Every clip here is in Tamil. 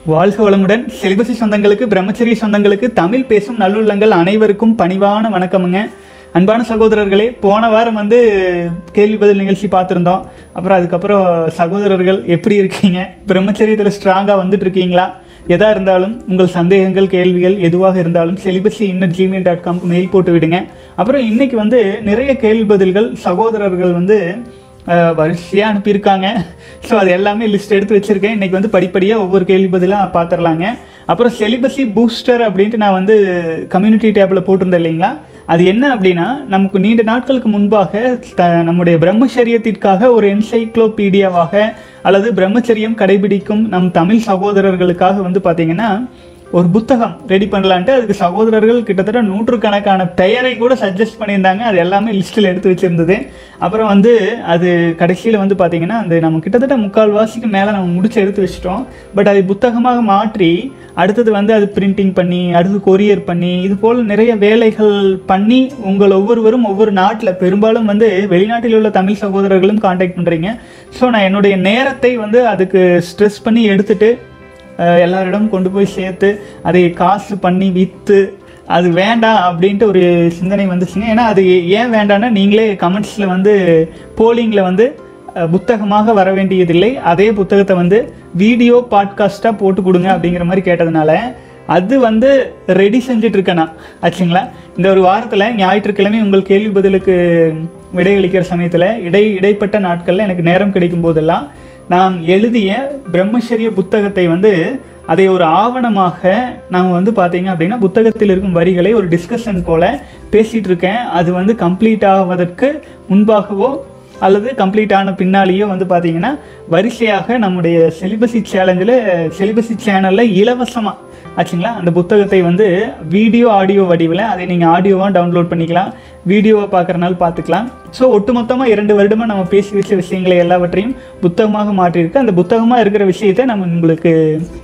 வாழ்க வளமுடன் செலிபசி சொந்தங்களுக்கு பிரம்மச்சரிய சொந்தங்களுக்கு தமிழ் பேசும் நல்லுள்ளங்கள் அனைவருக்கும் பணிவான வணக்கமுங்க அன்பான சகோதரர்களே போன வாரம் வந்து கேள்வி பதில் நிகழ்ச்சி பார்த்துருந்தோம் அப்புறம் அதுக்கப்புறம் சகோதரர்கள் எப்படி இருக்கீங்க பிரம்மச்சரியத்தில் ஸ்ட்ராங்காக வந்துட்டு இருக்கீங்களா எதா இருந்தாலும் உங்கள் சந்தேகங்கள் கேள்விகள் எதுவாக இருந்தாலும் செலிபசி இன்னர் ஜிமெயில் டாட் காம்க்கு மெயில் போட்டு விடுங்க அப்புறம் இன்னைக்கு வந்து நிறைய கேள்வி பதில்கள் சகோதரர்கள் வந்து அஹ், வரிசையா அனுப்பியிருக்காங்க ஸோ அது எல்லாமே லிஸ்ட் எடுத்து வச்சிருக்கேன் இன்னைக்கு வந்து படிப்படியாக ஒவ்வொரு கேள்வி பதிலாக பார்த்துடலாங்க அப்புறம் செலிபசி பூஸ்டர் அப்படின்ட்டு நான் வந்து கம்யூனிட்டி டேப்பில் போட்டிருந்தேன் இல்லைங்களா அது என்ன அப்படின்னா நமக்கு நீண்ட நாட்களுக்கு முன்பாக த நம்முடைய பிரம்மச்சரியத்திற்காக ஒரு என்சைக்ளோபீடியாவாக அல்லது பிரம்மச்சரியம் கடைபிடிக்கும் நம் தமிழ் சகோதரர்களுக்காக வந்து பார்த்தீங்கன்னா ஒரு புத்தகம் ரெடி பண்ணலான்ட்டு அதுக்கு சகோதரர்கள் கிட்டத்தட்ட நூற்றுக்கணக்கான பெயரை கூட சஜஸ்ட் பண்ணியிருந்தாங்க அது எல்லாமே லிஸ்ட்டில் எடுத்து வச்சிருந்தது அப்புறம் வந்து அது கடைசியில் வந்து பார்த்தீங்கன்னா அந்த நம்ம கிட்டத்தட்ட முக்கால் வாசிக்கு மேலே நம்ம முடிச்சு எடுத்து வச்சிட்டோம் பட் அதை புத்தகமாக மாற்றி அடுத்தது வந்து அது பிரிண்டிங் பண்ணி அடுத்து கொரியர் பண்ணி இது போல் நிறைய வேலைகள் பண்ணி உங்கள் ஒவ்வொருவரும் ஒவ்வொரு நாட்டில் பெரும்பாலும் வந்து வெளிநாட்டில் உள்ள தமிழ் சகோதரர்களும் காண்டாக்ட் பண்ணுறீங்க ஸோ நான் என்னுடைய நேரத்தை வந்து அதுக்கு ஸ்ட்ரெஸ் பண்ணி எடுத்துட்டு அஹ் எல்லாரிடம் கொண்டு போய் சேர்த்து அதை காசு பண்ணி விற்று அது வேண்டாம் அப்படின்ட்டு ஒரு சிந்தனை வந்துச்சுங்க ஏன்னா அது ஏன் வேண்டாம்னா நீங்களே கமெண்ட்ஸில் வந்து போலிங்கில் வந்து அஹ், புத்தகமாக வர வேண்டியதில்லை அதே புத்தகத்தை வந்து வீடியோ பாட்காஸ்ட்டாக போட்டு கொடுங்க அப்படிங்கிற மாதிரி கேட்டதுனால அது வந்து ரெடி செஞ்சுட்டு இருக்கேன் நான் ஆச்சுங்களா இந்த ஒரு வாரத்தில் ஞாயிற்றுக்கிழமை உங்கள் கேள்வி பதிலுக்கு விடையளிக்கிற சமயத்தில் இடை இடைப்பட்ட நாட்களில் எனக்கு நேரம் கிடைக்கும் போதெல்லாம் நாம் எழுதிய பிரம்மச்சரிய புத்தகத்தை வந்து அதை ஒரு ஆவணமாக நாம் வந்து பார்த்தீங்க அப்படின்னா புத்தகத்தில் இருக்கும் வரிகளை ஒரு டிஸ்கஷன் போல பேசிட்டு இருக்கேன் அது வந்து கம்ப்ளீட் ஆவதற்கு முன்பாகவோ அல்லது கம்ப்ளீட் ஆன பின்னாலேயோ வந்து பார்த்தீங்கன்னா வரிசையாக நம்முடைய செலிபசி சேலஞ்சில் செலிபசி சேனலில் இலவசமாக ஆச்சுங்களா அந்த புத்தகத்தை வந்து வீடியோ ஆடியோ வடிவில் அதை நீங்கள் ஆடியோவாக டவுன்லோட் பண்ணிக்கலாம் வீடியோவை பார்க்குறனால பார்த்துக்கலாம் ஸோ ஒட்டுமொத்தமாக இரண்டு வருடமாக நம்ம பேசி வச்ச விஷயங்களை எல்லாவற்றையும் புத்தகமாக மாற்றியிருக்கு அந்த புத்தகமாக இருக்கிற விஷயத்தை நம்ம உங்களுக்கு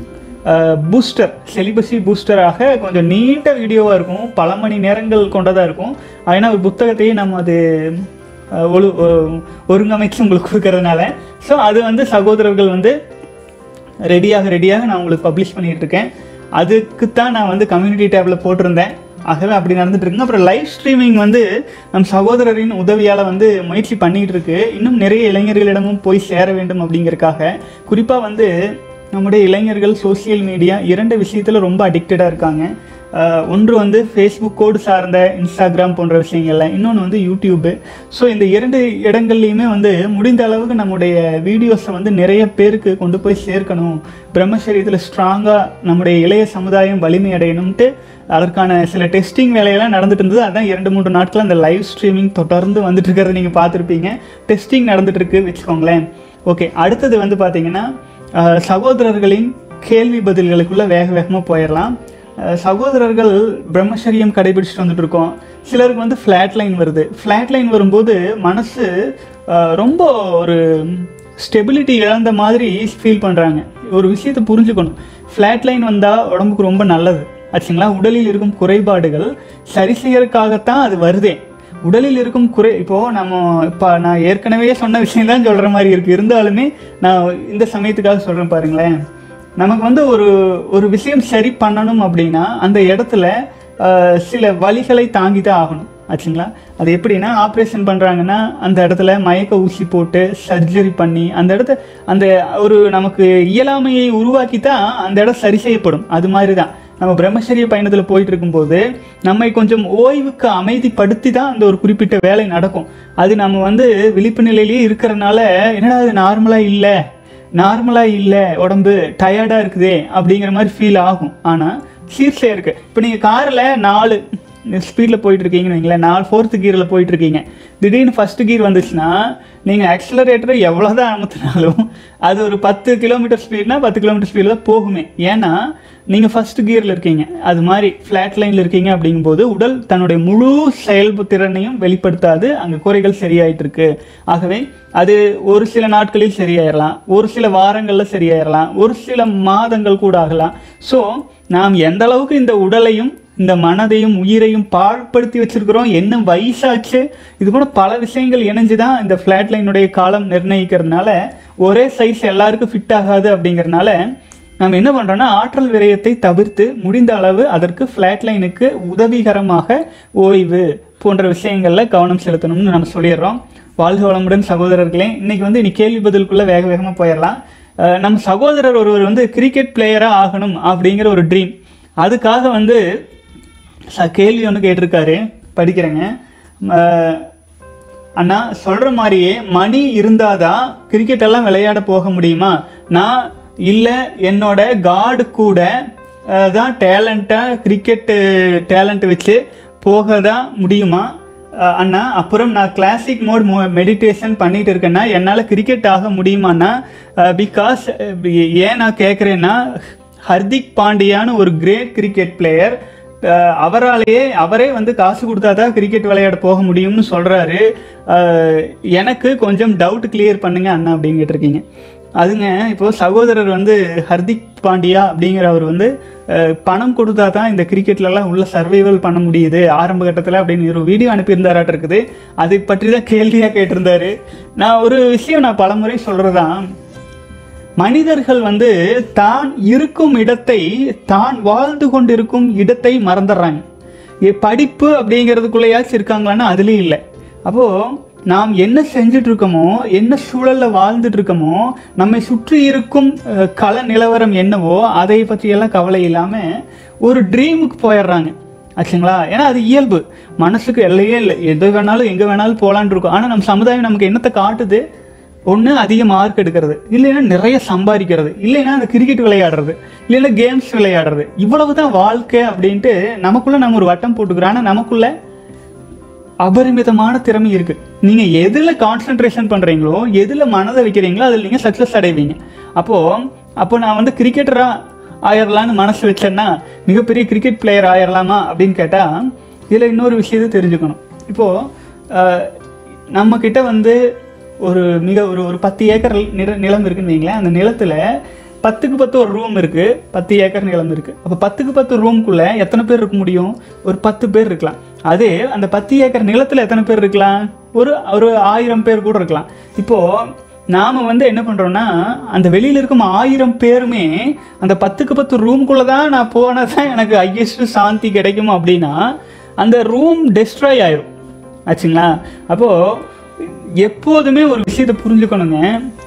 பூஸ்டர் செலிபசி பூஸ்டராக கொஞ்சம் நீண்ட வீடியோவாக இருக்கும் பல மணி நேரங்கள் கொண்டதாக இருக்கும் ஏன்னா ஒரு புத்தகத்தையே நம்ம அது அஹ், ஒழு ஒ- ஒருங்கமைச்சு உங்களுக்கு கொடுக்கறதுனால ஸோ அது வந்து சகோதரர்கள் வந்து ரெடியாக ரெடியாக நான் உங்களுக்கு பப்ளிஷ் பண்ணிட்டு இருக்கேன் அதுக்கு தான் நான் வந்து கம்யூனிட்டி டேப்பில் போட்டிருந்தேன் ஆகவே அப்படி நடந்துட்டு இருக்குங்க அப்புறம் லைவ் ஸ்ட்ரீமிங் வந்து நம் சகோதரரின் உதவியால் வந்து முயற்சி பண்ணிட்டு இருக்கு இன்னும் நிறைய இளைஞர்களிடமும் போய் சேர வேண்டும் அப்படிங்கறதுக்காக குறிப்பாக வந்து நம்முடைய இளைஞர்கள் சோஷியல் மீடியா இரண்டு விஷயத்தில் ரொம்ப அடிக்டடாக இருக்காங்க அஹ் ஒன்று வந்து ஃபேஸ்புக்கோடு சார்ந்த இன்ஸ்டாகிராம் போன்ற விஷயங்கள்ல இன்னொன்று வந்து யூடியூப்பு ஸோ இந்த இரண்டு இடங்கள்லையுமே வந்து முடிந்த அளவுக்கு நம்முடைய வீடியோஸை வந்து நிறைய பேருக்கு கொண்டு போய் சேர்க்கணும் பிரம்மச்சரியத்தில் ஸ்ட்ராங்காக நம்முடைய இளைய சமுதாயம் வலிமை அடையணும்ட்டு அதற்கான சில டெஸ்டிங் வேலையெல்லாம் நடந்துட்டு இருந்தது அதான் இரண்டு மூன்று நாட்கள் அந்த லைவ் ஸ்ட்ரீமிங் தொடர்ந்து வந்துட்டு இருக்கிறத நீங்கள் பார்த்துருப்பீங்க டெஸ்டிங் நடந்துட்டு இருக்கு வச்சுக்கோங்களேன் ஓகே அடுத்தது வந்து பார்த்தீங்கன்னா அஹ், சகோதரர்களின் கேள்வி பதில்களுக்குள்ள வேக வேகமாக போயிடலாம் அஹ், சகோதரர்கள் பிரம்மச்சரியம் கடைபிடிச்சிட்டு வந்துட்டு இருக்கோம் சிலருக்கு வந்து ஃப்ளாட் லைன் வருது ஃப்ளாட் லைன் வரும்போது மனசு அஹ், ரொம்ப ஒரு ஸ்டெபிலிட்டி இழந்த மாதிரி ஃபீல் பண்ணுறாங்க ஒரு விஷயத்தை புரிஞ்சுக்கணும் ஃப்ளாட் லைன் வந்தால் உடம்புக்கு ரொம்ப நல்லது ஆச்சுங்களா உடலில் இருக்கும் குறைபாடுகள் சரி செய்யறதுக்காகத்தான் அது வருதே உடலில் இருக்கும் குறை இப்போ நம்ம இப்போ நான் ஏற்கனவே சொன்ன விஷயம் தான் சொல்கிற மாதிரி இருக்கு இருந்தாலுமே நான் இந்த சமயத்துக்காக சொல்கிறேன் பாருங்களேன் நமக்கு வந்து ஒரு ஒரு விஷயம் சரி பண்ணணும் அப்படின்னா அந்த இடத்துல ஆஹ், சில வழிகளை தாங்கி தான் ஆகணும் ஆச்சுங்களா அது எப்படின்னா ஆப்ரேஷன் பண்ணுறாங்கன்னா அந்த இடத்துல மயக்க ஊசி போட்டு சர்ஜரி பண்ணி அந்த இடத்த அந்த ஒரு நமக்கு இயலாமையை உருவாக்கி தான் அந்த இடம் சரி செய்யப்படும் அது மாதிரி தான் நம்ம பிரம்மச்சரிய பயணத்தில் போயிட்டு இருக்கும்போது நம்மை கொஞ்சம் ஓய்வுக்கு அமைதிப்படுத்தி தான் அந்த ஒரு குறிப்பிட்ட வேலை நடக்கும் அது நம்ம வந்து விழிப்பு நிலையிலேயே இருக்கிறனால என்னடா அது நார்மலாக இல்லை நார்மலாக இல்லை உடம்பு டயர்டாக இருக்குதே அப்படிங்கிற மாதிரி ஃபீல் ஆகும் ஆனால் சீர்ஸே இருக்கு இப்போ நீங்கள் காரில் நாலு ஸ்பீடில் போயிட்டு இருக்கீங்கன்னு வைங்களேன் நாலு ஃபோர்த்து கியரில் போயிட்டு இருக்கீங்க திடீர்னு ஃபர்ஸ்ட் கியர் வந்துச்சுன்னா நீங்கள் ஆக்சிலரேட்டரை எவ்வளோ தான் அமுத்தினாலும் அது ஒரு பத்து கிலோமீட்டர் ஸ்பீட்னா பத்து கிலோமீட்டர் ஸ்பீடில் தான் போகுமே ஏன்னா நீங்கள் ஃபர்ஸ்ட் கியரில் இருக்கீங்க அது மாதிரி ஃப்ளாட் லைனில் இருக்கீங்க அப்படிங்கும்போது உடல் தன்னுடைய முழு செயல்பு திறனையும் வெளிப்படுத்தாது அங்கே குறைகள் சரியாயிட்டு இருக்கு ஆகவே அது ஒரு சில நாட்களில் சரியாயிடலாம் ஒரு சில வாரங்களில் சரியாயிடலாம் ஒரு சில மாதங்கள் கூட ஆகலாம் ஸோ நாம் எந்த அளவுக்கு இந்த உடலையும் இந்த மனதையும் உயிரையும் பாழ்படுத்தி வச்சிருக்கிறோம் என்ன வயசாச்சு இது போல பல விஷயங்கள் இணைஞ்சு தான் இந்த ஃப்ளாட் லைனுடைய காலம் நிர்ணயிக்கிறதுனால ஒரே சைஸ் எல்லாருக்கும் ஃபிட் ஆகாது அப்படிங்கறதுனால நம்ம என்ன பண்ணுறோம்னா ஆற்றல் விரயத்தை தவிர்த்து முடிந்த அளவு அதற்கு ஃப்ளாட் லைனுக்கு உதவிகரமாக ஓய்வு போன்ற விஷயங்களில் கவனம் செலுத்தணும்னு நம்ம சொல்லிடுறோம் வாழ்க வளமுடன் சகோதரர்களே இன்னைக்கு வந்து இனி கேள்வி பதிலுக்குள்ளே வேக வேகமாக போயிடலாம் அஹ் நம்ம சகோதரர் ஒருவர் வந்து கிரிக்கெட் பிளேயராக ஆகணும் அப்படிங்கிற ஒரு ட்ரீம் அதுக்காக வந்து ச- கேள்வி ஒன்று கேட்டிருக்காரு படிக்கிறேங்க அஹ் அண்ணா சொல்ற மாதிரியே மணி இருந்தாதான் கிரிக்கெட் எல்லாம் விளையாட போக முடியுமா நான் இல்ல என்னோட காடு கூட அஹ், தான் டேலண்டா கிரிக்கெட் டேலண்ட் வச்சு போக தான் முடியுமா அஹ், அண்ணா அப்புறம் நான் கிளாசிக் மோட் மெடிடேஷன் பண்ணிட்டு இருக்கேன்னா என்னால் கிரிக்கெட் ஆக முடியுமாண்ணா பிகாஸ் ஏன் நான் கேட்குறேன்னா ஹர்திக் பாண்டியான்னு ஒரு கிரேட் கிரிக்கெட் பிளேயர் அஹ் அவராலேயே அவரே வந்து காசு கொடுத்தாதான் கிரிக்கெட் விளையாட போக முடியும்னு சொல்றாரு அஹ் எனக்கு கொஞ்சம் டவுட் கிளியர் பண்ணுங்க அண்ணா அப்படின்னு கேட்டிருக்கீங்க அதுங்க இப்போ சகோதரர் வந்து ஹர்திக் பாண்டியா அப்படிங்கிறவர் வந்து அஹ், பணம் கொடுத்தா தான் இந்த கிரிக்கெட்லலாம் உள்ள சர்வைவல் பண்ண முடியுது ஆரம்ப கட்டத்தில் அப்படின்னு ஒரு வீடியோ அனுப்பியிருந்தாராட்டு இருக்குது அதை பற்றி தான் கேள்வியாக கேட்டிருந்தாரு நான் ஒரு விஷயம் நான் பலமுறை சொல்றதான் மனிதர்கள் வந்து தான் இருக்கும் இடத்தை தான் வாழ்ந்து கொண்டிருக்கும் இடத்தை மறந்துடுறாங்க ஏ, படிப்பு அப்படிங்கிறதுக்குள்ளேயாச்சும் இருக்காங்களான்னா அதுலேயும் இல்லை அப்போ நாம் என்ன செஞ்சுட்டு இருக்கோமோ என்ன சூழல்ல வாழ்ந்துட்டு இருக்கோமோ நம்மை சுற்றி இருக்கும் அஹ், கள நிலவரம் என்னவோ அதை பற்றியெல்லாம் கவலை இல்லாம ஒரு ட்ரீமுக்கு போயிடுறாங்க ஆச்சுங்களா ஏன்னா அது இயல்பு மனசுக்கு எல்லையே இல்லை எது வேணாலும் எங்கே வேணாலும் போகலான்னு இருக்கும் ஆனால் நம்ம சமுதாயம் நமக்கு என்னத்தை காட்டுது ஒன்று அதிக மார்க் எடுக்கிறது இல்லைன்னா நிறைய சம்பாதிக்கிறது இல்லைன்னா அந்த கிரிக்கெட் விளையாடுறது இல்லைன்னா கேம்ஸ் விளையாடுறது இவ்வளவு தான் வாழ்க்கை அப்படின்ட்டு நமக்குள்ள நம்ம ஒரு வட்டம் போட்டுக்கிறோம் ஆனால் நமக்குள்ள அபரிமிதமான திறமை இருக்கு நீங்க எதுல கான்சென்ட்ரேஷன் பண்றீங்களோ எதுல மனதை வைக்கிறீங்களோ அதில் நீங்க சக்சஸ் அடைவீங்க அப்போ அப்போ நான் வந்து கிரிக்கெட்டரா ஆயிரலாம்னு மனசு வச்சேன்னா மிகப்பெரிய கிரிக்கெட் பிளேயர் ஆயிரலாமா அப்படின்னு கேட்டா இதுல இன்னொரு விஷயத்தை தெரிஞ்சுக்கணும் இப்போ அஹ், நம்ம கிட்ட வந்து ஒரு மிக ஒரு ஒரு பத்து ஏக்கர் நில நிலம் இருக்குன்னு வைங்களேன் அந்த நிலத்துல பத்துக்கு பத்து ஒரு ரூம் இருக்கு பத்து ஏக்கர் நிலம் இருக்கு அப்போ பத்துக்கு பத்து ரூம்குள்ள எத்தனை பேர் இருக்க முடியும் ஒரு பத்து பேர் இருக்கலாம் அதே அந்த பத்து ஏக்கர் நிலத்துல எத்தனை பேர் இருக்கலாம் ஒரு ஒரு ஆயிரம் பேர் கூட இருக்கலாம் இப்போ நாம வந்து என்ன பண்றோம்னா அந்த வெளியில இருக்கும் ஆயிரம் பேருமே அந்த பத்துக்கு பத்து ரூம்குள்ள தான் நான் போனா தான் எனக்கு ஹையஸ்ட் சாந்தி கிடைக்கும் அப்படின்னா அந்த ரூம் டெஸ்ட்ராய் ஆயிரும் ஆச்சுங்களா அப்போ எப்போதுமே ஒரு விஷயத்தை புரிஞ்சுக்கணுங்க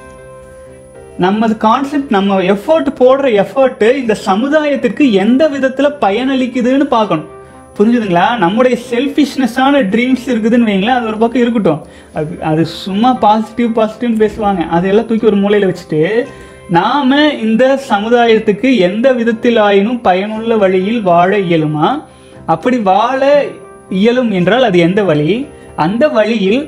நமது கான்செப்ட் நம்ம எஃபர்ட் போடுற எஃபர்ட் இந்த சமுதாயத்திற்கு எந்த விதத்துல பயனளிக்குதுன்னு பார்க்கணும் புரிஞ்சுதுங்களா நம்முடைய செல்ஃபிஷ்னஸான ட்ரீம்ஸ் இருக்குதுன்னு வைங்களேன் அது ஒரு பக்கம் இருக்கட்டும் அது அது சும்மா பாசிட்டிவ் பாசிட்டிவ்னு பேசுவாங்க அதையெல்லாம் தூக்கி ஒரு மூலையில வச்சுட்டு நாம இந்த சமுதாயத்துக்கு எந்த விதத்தில் ஆயினும் பயனுள்ள வழியில் வாழ இயலுமா அப்படி வாழ இயலும் என்றால் அது எந்த வழி அந்த வழியில்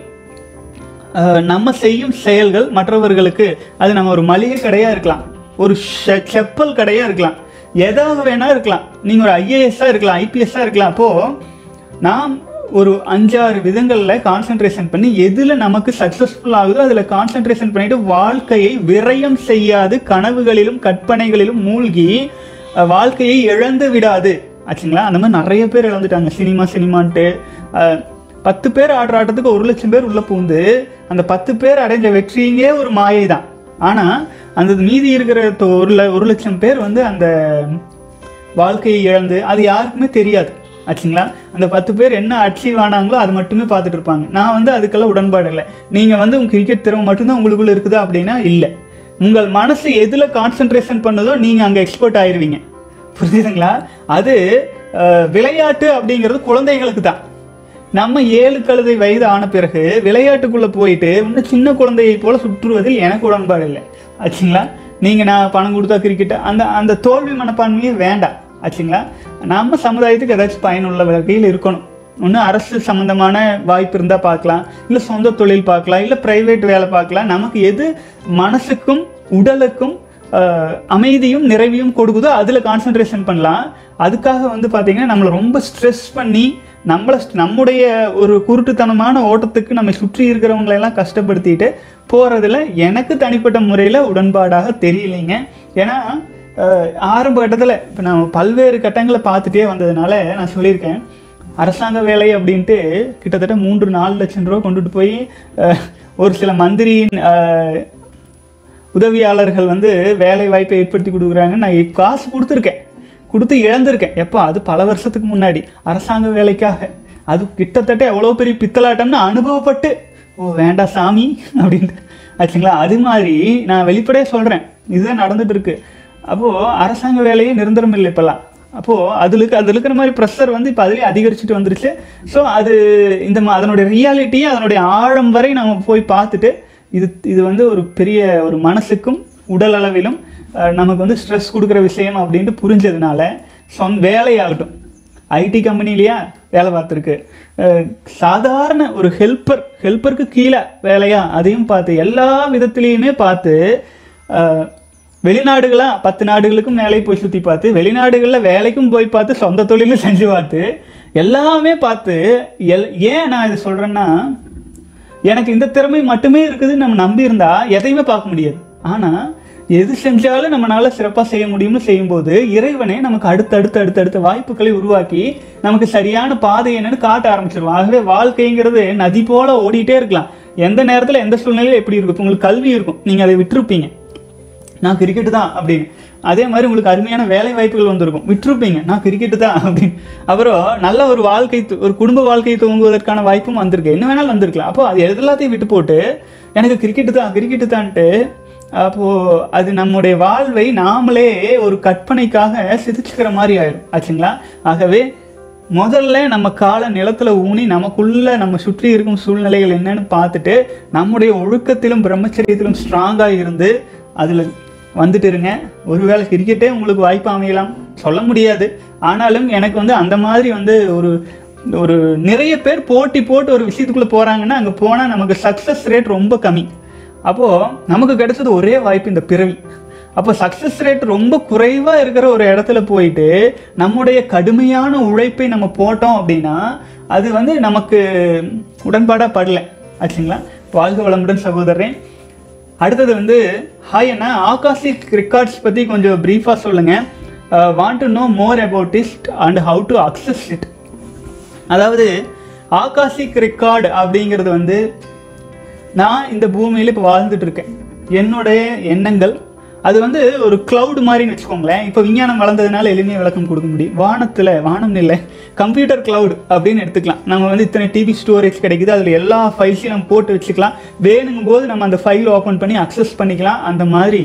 அஹ், நம்ம செய்யும் செயல்கள் மற்றவர்களுக்கு அது நம்ம ஒரு மளிகை கடையா இருக்கலாம் ஒரு செ- செப்பல் கடையா இருக்கலாம் எதாக வேணா இருக்கலாம் நீங்க ஒரு ஐஏஎஸ்ஸா இருக்கலாம் ஐபிஎஸ்ஸா இருக்கலாம் அப்போ நாம் ஒரு அஞ்சாறு விதங்கள்ல கான்சென்ட்ரேஷன் பண்ணி எதுல நமக்கு சக்சஸ்ஃபுல் ஆகுதோ அதுல கான்சென்ட்ரேஷன் பண்ணிட்டு வாழ்க்கையை விரயம் செய்யாது கனவுகளிலும் கற்பனைகளிலும் மூழ்கி அஹ், வாழ்க்கையை இழந்து விடாது ஆச்சுங்களா அந்த மாதிரி நிறைய பேர் இழந்துட்டாங்க சினிமா சினிமான்ட்டு அஹ், பத்து பேர் ஆடுற ஆட்டத்துக்கு ஒரு லட்சம் பேர் உள்ள பூந்து அந்த பத்து பேர் அடைஞ்ச வெற்றியே ஒரு மாயை தான் ஆனா அந்த மீதி இருக்கிற தொ- ஒரு ல- ஒரு லட்சம் பேர் வந்து அந்த வாழ்க்கையை இழந்து அது யாருக்குமே தெரியாது ஆச்சுங்களா அந்த பத்து பேர் என்ன அச்சீவ் ஆனாங்களோ அது மட்டுமே பார்த்துட்டு இருப்பாங்க நான் வந்து அதுக்கெல்லாம் உடன்பாடு இல்லை நீங்க வந்து உங்க கிரிக்கெட் திறமை மட்டும்தான் உங்களுக்குள்ள இருக்குதா அப்படின்னா இல்லை உங்கள் மனசு எதுல கான்சென்ட்ரேஷன் பண்ணுதோ நீங்க அங்க எக்ஸ்பர்ட் ஆயிருவீங்க புரியுதுங்களா அது அஹ், விளையாட்டு அப்படிங்கிறது குழந்தைகளுக்கு தான் நம்ம ஏழு கழுதை வயது ஆன பிறகு விளையாட்டுக்குள்ள போயிட்டு இன்னும் சின்ன குழந்தையை போல சுற்றுவதில் எனக்கு உடன்பாடு இல்லை ஆச்சுங்களா நீங்க நான் பணம் கொடுத்தா கிரிக்கெட் அந்த அந்த தோல்வி மனப்பான்மையே வேண்டாம் ஆச்சுங்களா நம்ம சமுதாயத்துக்கு ஏதாச்சும் பயனுள்ள வகையில் இருக்கணும் ஒன்று அரசு சம்பந்தமான வாய்ப்பு இருந்தால் பார்க்கலாம் இல்லை சொந்த தொழில் பார்க்கலாம் இல்லை பிரைவேட் வேலை பார்க்கலாம் நமக்கு எது மனசுக்கும் உடலுக்கும் அஹ், அமைதியும் நிறைவையும் கொடுக்குதோ அதில் கான்சென்ட்ரேஷன் பண்ணலாம் அதுக்காக வந்து பார்த்தீங்கன்னா நம்மளை ரொம்ப ஸ்ட்ரெஸ் பண்ணி நம்மளை நம்முடைய ஒரு குருட்டுத்தனமான ஓட்டத்துக்கு நம்ம சுற்றி இருக்கிறவங்களை எல்லாம் கஷ்டப்படுத்திட்டு போகிறதுல எனக்கு தனிப்பட்ட முறையில் உடன்பாடாக தெரியலைங்க ஏன்னா அஹ், ஆரம்ப கட்டத்தில் இப்போ நான் பல்வேறு கட்டங்களை பார்த்துட்டே வந்ததுனால நான் சொல்லியிருக்கேன் அரசாங்க வேலை அப்படின்ட்டு கிட்டத்தட்ட மூன்று நாலு லட்சம் ரூபா கொண்டுட்டு போய் அஹ், ஒரு சில மந்திரியின் அஹ், உதவியாளர்கள் வந்து வேலை வாய்ப்பை ஏற்படுத்தி கொடுக்குறாங்க நான் இ- காசு கொடுத்துருக்கேன் கொடுத்து இழந்திருக்கேன் எப்போ அது பல வருஷத்துக்கு முன்னாடி அரசாங்க வேலைக்காக அது கிட்டத்தட்ட எவ்வளோ பெரிய பித்தலாட்டம்னு அனுபவப்பட்டு ஓ வேண்டாம் சாமி அப்படின்ட்டு ஆச்சுங்களா அது மாதிரி நான் வெளிப்படையாக சொல்கிறேன் இதுதான் நடந்துட்டு இருக்கு அப்போது அரசாங்க வேலையே நிரந்தரம் இல்லை இப்போல்லாம் அப்போது அதுக்கு அதில் இருக்கிற மாதிரி ப்ரெஷர் வந்து இப்போ அதுலேயே அதிகரிச்சுட்டு வந்துருச்சு ஸோ அது இந்த மா- அதனுடைய ரியாலிட்டியை அதனுடைய ஆழம் வரை நம்ம போய் பார்த்துட்டு இது இது வந்து ஒரு பெரிய ஒரு மனசுக்கும் உடல் அளவிலும் அஹ், நமக்கு வந்து ஸ்ட்ரெஸ் கொடுக்குற விஷயம் அப்படின்ட்டு புரிஞ்சதுனால சொந்த வேலையாகட்டும் ஐடி கம்பெனிலையா வேலை பார்த்துருக்கு அஹ், சாதாரண ஒரு ஹெல்ப்பர் ஹெல்ப்பருக்கு கீழே வேலையா அதையும் பார்த்து எல்லா விதத்துலேயுமே பார்த்து அஹ், வெளிநாடுகளா பத்து நாடுகளுக்கும் வேலைக்கு போய் சுற்றி பார்த்து வெளிநாடுகளில் வேலைக்கும் போய் பார்த்து சொந்த தொழிலும் செஞ்சு பார்த்து எல்லாமே பார்த்து எல் ஏன் நான் இது சொல்கிறேன்னா எனக்கு இந்த திறமை மட்டுமே இருக்குதுன்னு நம்ம நம்பி இருந்தா எதையுமே பார்க்க முடியாது ஆனா எது செஞ்சாலும் நம்மளால சிறப்பாக செய்ய முடியும்னு செய்யும்போது இறைவனே நமக்கு அடுத்து அடுத்து அடுத்து அடுத்த வாய்ப்புகளை உருவாக்கி நமக்கு சரியான பாதை என்னன்னு காட்ட ஆரம்பிச்சிருவோம் ஆகவே வாழ்க்கைங்கிறது நதி போல ஓடிட்டே இருக்கலாம் எந்த நேரத்தில் எந்த சூழ்நிலையில் எப்படி இருக்கும் இப்ப உங்களுக்கு கல்வி இருக்கும் நீங்கள் அதை விட்டுருப்பீங்க நான் கிரிக்கெட்டு தான் அப்படின்னு அதே மாதிரி உங்களுக்கு அருமையான வேலை வாய்ப்புகள் வந்திருக்கும் விட்டுருப்பீங்க நான் கிரிக்கெட்டு தான் அப்படின்னு அப்புறம் நல்ல ஒரு வாழ்க்கை து- ஒரு குடும்ப வாழ்க்கையை துவங்குவதற்கான வாய்ப்பும் வந்திருக்கு என்ன வேணாலும் வந்திருக்கலாம் அப்போ அது எல்லாத்தையும் விட்டு போட்டு எனக்கு கிரிக்கெட்டு தான் கிரிக்கெட்டு தான்ட்டு அப்போது அது நம்முடைய வாழ்வை நாமளே ஒரு கற்பனைக்காக சிதைச்சுக்கிற மாதிரி ஆயிடும் ஆச்சுங்களா ஆகவே முதல்ல நம்ம காலை நிலத்துல ஊனி நமக்குள்ள நம்ம சுற்றி இருக்கும் சூழ்நிலைகள் என்னன்னு பார்த்துட்டு நம்முடைய ஒழுக்கத்திலும் பிரம்மச்சரியத்திலும் ஸ்ட்ராங்காக இருந்து அதில் வந்துட்டு இருங்க ஒருவேளை கிரிக்கெட்டே உங்களுக்கு வாய்ப்பு அமையலாம் சொல்ல முடியாது ஆனாலும் எனக்கு வந்து அந்த மாதிரி வந்து ஒரு ஒரு நிறைய பேர் போட்டி போட்டு ஒரு விஷயத்துக்குள்ள போறாங்கன்னா அங்கே போனால் நமக்கு சக்ஸஸ் ரேட் ரொம்ப கம்மி அப்போது நமக்கு கிடைச்சது ஒரே வாய்ப்பு இந்த பிறவி அப்போ சக்ஸஸ் ரேட் ரொம்ப குறைவாக இருக்கிற ஒரு இடத்துல போயிட்டு நம்முடைய கடுமையான உழைப்பை நம்ம போட்டோம் அப்படின்னா அது வந்து நமக்கு உடன்பாடாக படல ஆச்சுங்களா வாழ்க வளமுடன் சகோதரன் அடுத்தது வந்து ஹாய் அண்ணா ஆகாசிக் ரெக்கார்ட்ஸ் பற்றி கொஞ்சம் ப்ரீஃபாக சொல்லுங்கள் want to know more about it and how to access it அதாவது ஆகாசிக் ரெக்கார்டு அப்படிங்கிறது வந்து நான் இந்த பூமியில் இப்போ வாழ்ந்துட்டு இருக்கேன் என்னுடைய எண்ணங்கள் அது வந்து ஒரு cloud மாதிரின்னு வச்சுக்கோங்களேன் இப்போ விஞ்ஞானம் வளர்ந்ததுனால எளிமையாக விளக்கம் கொடுக்க முடியும் வானத்தில் வானம் இல்லை கம்ப்யூட்டர் cloud அப்படின்னு எடுத்துக்கலாம் நம்ம வந்து இத்தனை டிவி ஸ்டோரேஜ் கிடைக்குது அதில் எல்லா ஃபைல்ஸையும் நம்ம போட்டு வச்சுக்கலாம் வேணுங்கும் போது நம்ம அந்த ஃபைல் ஓப்பன் பண்ணி அக்சஸ் பண்ணிக்கலாம் அந்த மாதிரி